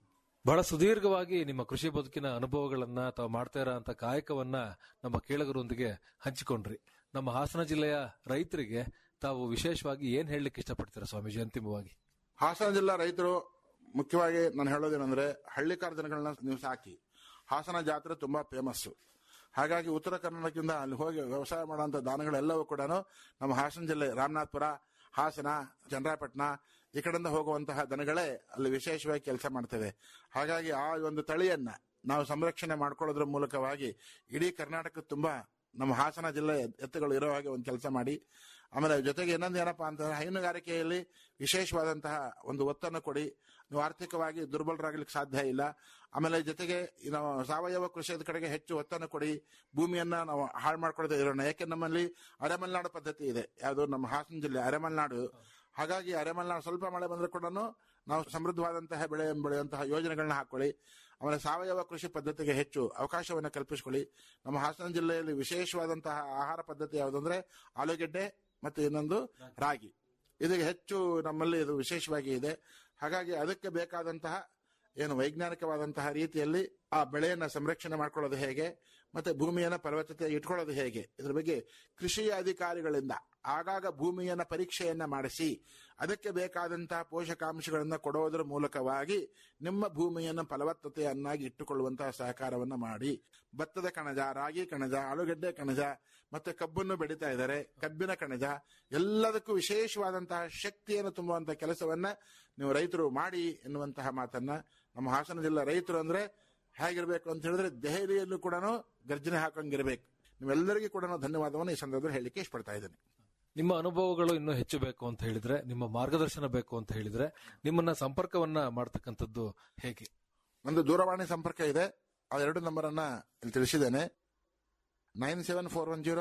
ಬಹಳ ಸುದೀರ್ಘವಾಗಿ ನಿಮ್ಮ ಕೃಷಿ ಬದುಕಿನ ಅನುಭವಗಳನ್ನ ತಾವು ಮಾಡ್ತಾ ಇರೋ ಕಾಯಕವನ್ನ ನಮ್ಮ ಕೇಳಗರೊಂದಿಗೆ ಹಂಚಿಕೊಂಡ್ರಿ ನಮ್ಮ ಹಾಸನ ಜಿಲ್ಲೆಯ ರೈತರಿಗೆ ತಾವು ವಿಶೇಷವಾಗಿ ಏನ್ ಹೇಳಲಿಕ್ಕೆ ಇಷ್ಟಪಡ್ತೀರಾ ಸ್ವಾಮೀಜಿ ಅಂತಿಮವಾಗಿ ಹಾಸನ ಜಿಲ್ಲಾ ರೈತರು ಮುಖ್ಯವಾಗಿ ನಾನು ಹೇಳೋದೇನೆಂದ್ರೆ ಹಳ್ಳಿಕಾರ ಜನಗಳನ್ನ ನೀವು ಸಾಕಿ ಹಾಸನ ಜಾತ್ರೆ ತುಂಬಾ ಫೇಮಸ್ ಹಾಗಾಗಿ ಉತ್ತರ ಕರ್ನಾಟಕದಿಂದ ಅಲ್ಲಿ ಹೋಗಿ ವ್ಯವಸಾಯ ಮಾಡುವಂತ ದಾನಗಳೆಲ್ಲವೂ ಕೂಡ ನಮ್ಮ ಹಾಸನ ಜಿಲ್ಲೆ ರಾಮನಾಥ್ಪುರ ಹಾಸನ ಚನ್ನರಾಯಪಟ್ಟಣ ಈ ಕಡೆಯಿಂದ ಹೋಗುವಂತಹ ದನಗಳೇ ಅಲ್ಲಿ ವಿಶೇಷವಾಗಿ ಕೆಲಸ ಮಾಡ್ತವೆ ಹಾಗಾಗಿ ಆ ಒಂದು ತಳಿಯನ್ನ ನಾವು ಸಂರಕ್ಷಣೆ ಮಾಡ್ಕೊಳ್ಳೋದ್ರ ಮೂಲಕವಾಗಿ ಇಡೀ ಕರ್ನಾಟಕ ತುಂಬಾ ನಮ್ಮ ಹಾಸನ ಜಿಲ್ಲೆ ಎತ್ತುಗಳು ಇರೋ ಹಾಗೆ ಒಂದು ಕೆಲಸ ಮಾಡಿ ಆಮೇಲೆ ಜೊತೆಗೆ ಇನ್ನೊಂದು ಏನಪ್ಪಾ ಅಂತಂದ್ರೆ ಹೈನುಗಾರಿಕೆಯಲ್ಲಿ ವಿಶೇಷವಾದಂತಹ ಒಂದು ಒತ್ತನ್ನು ಕೊಡಿ ನೀವು ಆರ್ಥಿಕವಾಗಿ ದುರ್ಬಲರಾಗ್ಲಿಕ್ಕೆ ಸಾಧ್ಯ ಇಲ್ಲ ಆಮೇಲೆ ಜೊತೆಗೆ ಈ ನಾವು ಸಾವಯವ ಕೃಷಿಯ ಕಡೆಗೆ ಹೆಚ್ಚು ಒತ್ತನ್ನು ಕೊಡಿ ಭೂಮಿಯನ್ನ ನಾವು ಹಾಳು ಮಾಡ್ಕೊಳ್ಳದೆ ಇರೋಣ ಯಾಕೆ ನಮ್ಮಲ್ಲಿ ಅರೆಮಲೆನಾಡು ಪದ್ಧತಿ ಇದೆ ಯಾವುದು ನಮ್ಮ ಹಾಸನ ಜಿಲ್ಲೆ ಅರೆಮಲೆನಾಡು ಹಾಗಾಗಿ ಅರೆಮಲೆನಾಡು ಸ್ವಲ್ಪ ಮಳೆ ಬಂದ್ರೆ ಕೂಡ ನಾವು ಸಮೃದ್ಧವಾದಂತಹ ಬೆಳೆ ಬೆಳೆಯುವಂತಹ ಯೋಜನೆಗಳನ್ನ ಹಾಕೊಳ್ಳಿ ಆಮೇಲೆ ಸಾವಯವ ಕೃಷಿ ಪದ್ಧತಿಗೆ ಹೆಚ್ಚು ಅವಕಾಶವನ್ನು ಕಲ್ಪಿಸಿಕೊಳ್ಳಿ ನಮ್ಮ ಹಾಸನ ಜಿಲ್ಲೆಯಲ್ಲಿ ವಿಶೇಷವಾದಂತಹ ಆಹಾರ ಪದ್ಧತಿ ಯಾವುದಂದ್ರೆ ಆಲೂಗೆಡ್ಡೆ ಮತ್ತು ಇನ್ನೊಂದು ರಾಗಿ ಇದಕ್ಕೆ ಹೆಚ್ಚು ನಮ್ಮಲ್ಲಿ ಇದು ವಿಶೇಷವಾಗಿ ಇದೆ ಹಾಗಾಗಿ ಅದಕ್ಕೆ ಬೇಕಾದಂತಹ ಏನು ವೈಜ್ಞಾನಿಕವಾದಂತಹ ರೀತಿಯಲ್ಲಿ ಆ ಬೆಳೆಯನ್ನ ಸಂರಕ್ಷಣೆ ಮಾಡ್ಕೊಳ್ಳೋದು ಹೇಗೆ ಮತ್ತೆ ಭೂಮಿಯನ್ನ ಫಲವತ್ತತೆ ಇಟ್ಕೊಳ್ಳೋದು ಹೇಗೆ ಇದ್ರ ಬಗ್ಗೆ ಕೃಷಿ ಅಧಿಕಾರಿಗಳಿಂದ ಆಗಾಗ ಭೂಮಿಯನ್ನ ಪರೀಕ್ಷೆಯನ್ನ ಮಾಡಿಸಿ ಅದಕ್ಕೆ ಬೇಕಾದಂತಹ ಪೋಷಕಾಂಶಗಳನ್ನ ಕೊಡೋದರ ಮೂಲಕವಾಗಿ ನಿಮ್ಮ ಭೂಮಿಯನ್ನು ಫಲವತ್ತತೆಯನ್ನಾಗಿ ಇಟ್ಟುಕೊಳ್ಳುವಂತಹ ಸಹಕಾರವನ್ನ ಮಾಡಿ ಭತ್ತದ ಕಣಜ ರಾಗಿ ಕಣಜ ಆಲೂಗಡ್ಡೆ ಕಣಜ ಮತ್ತೆ ಕಬ್ಬನ್ನು ಬೆಳೀತಾ ಇದ್ದಾರೆ ಕಬ್ಬಿನ ಕಣಜ ಎಲ್ಲದಕ್ಕೂ ವಿಶೇಷವಾದಂತಹ ಶಕ್ತಿಯನ್ನು ತುಂಬುವಂತಹ ಕೆಲಸವನ್ನ ನೀವು ರೈತರು ಮಾಡಿ ಎನ್ನುವಂತಹ ಮಾತನ್ನ ನಮ್ಮ ಹಾಸನ ಜಿಲ್ಲಾ ರೈತರು ಅಂದ್ರೆ ಹೇಗಿರ್ಬೇಕು ಅಂತ ಹೇಳಿದ್ರೆ ದೆಹಲಿಯಲ್ಲೂ ಕೂಡ ಗರ್ಜನೆ ಹಾಕಂಗಿರ್ಬೇಕು ನೀವೆಲ್ಲರಿಗೂ ಕೂಡ ಧನ್ಯವಾದವನ್ನು ಈ ಸಂದರ್ಭದಲ್ಲಿ ಹೇಳಲಿಕ್ಕೆ ಇಷ್ಟಪಡ್ತಾ ಇದ್ದೇನೆ ನಿಮ್ಮ ಅನುಭವಗಳು ಇನ್ನೂ ಹೆಚ್ಚು ಬೇಕು ಅಂತ ಹೇಳಿದ್ರೆ ನಿಮ್ಮ ಮಾರ್ಗದರ್ಶನ ಬೇಕು ಅಂತ ಹೇಳಿದ್ರೆ ನಿಮ್ಮನ್ನ ಸಂಪರ್ಕವನ್ನ ಮಾಡ್ತಕ್ಕಂಥದ್ದು ಹೇಗೆ ನಂದು ದೂರವಾಣಿ ಸಂಪರ್ಕ ಇದೆ ಆ ಎರಡು ನಂಬರ್ ಅನ್ನ ಇಲ್ಲಿ ತಿಳಿಸಿದ್ದೇನೆ nine seven four one zero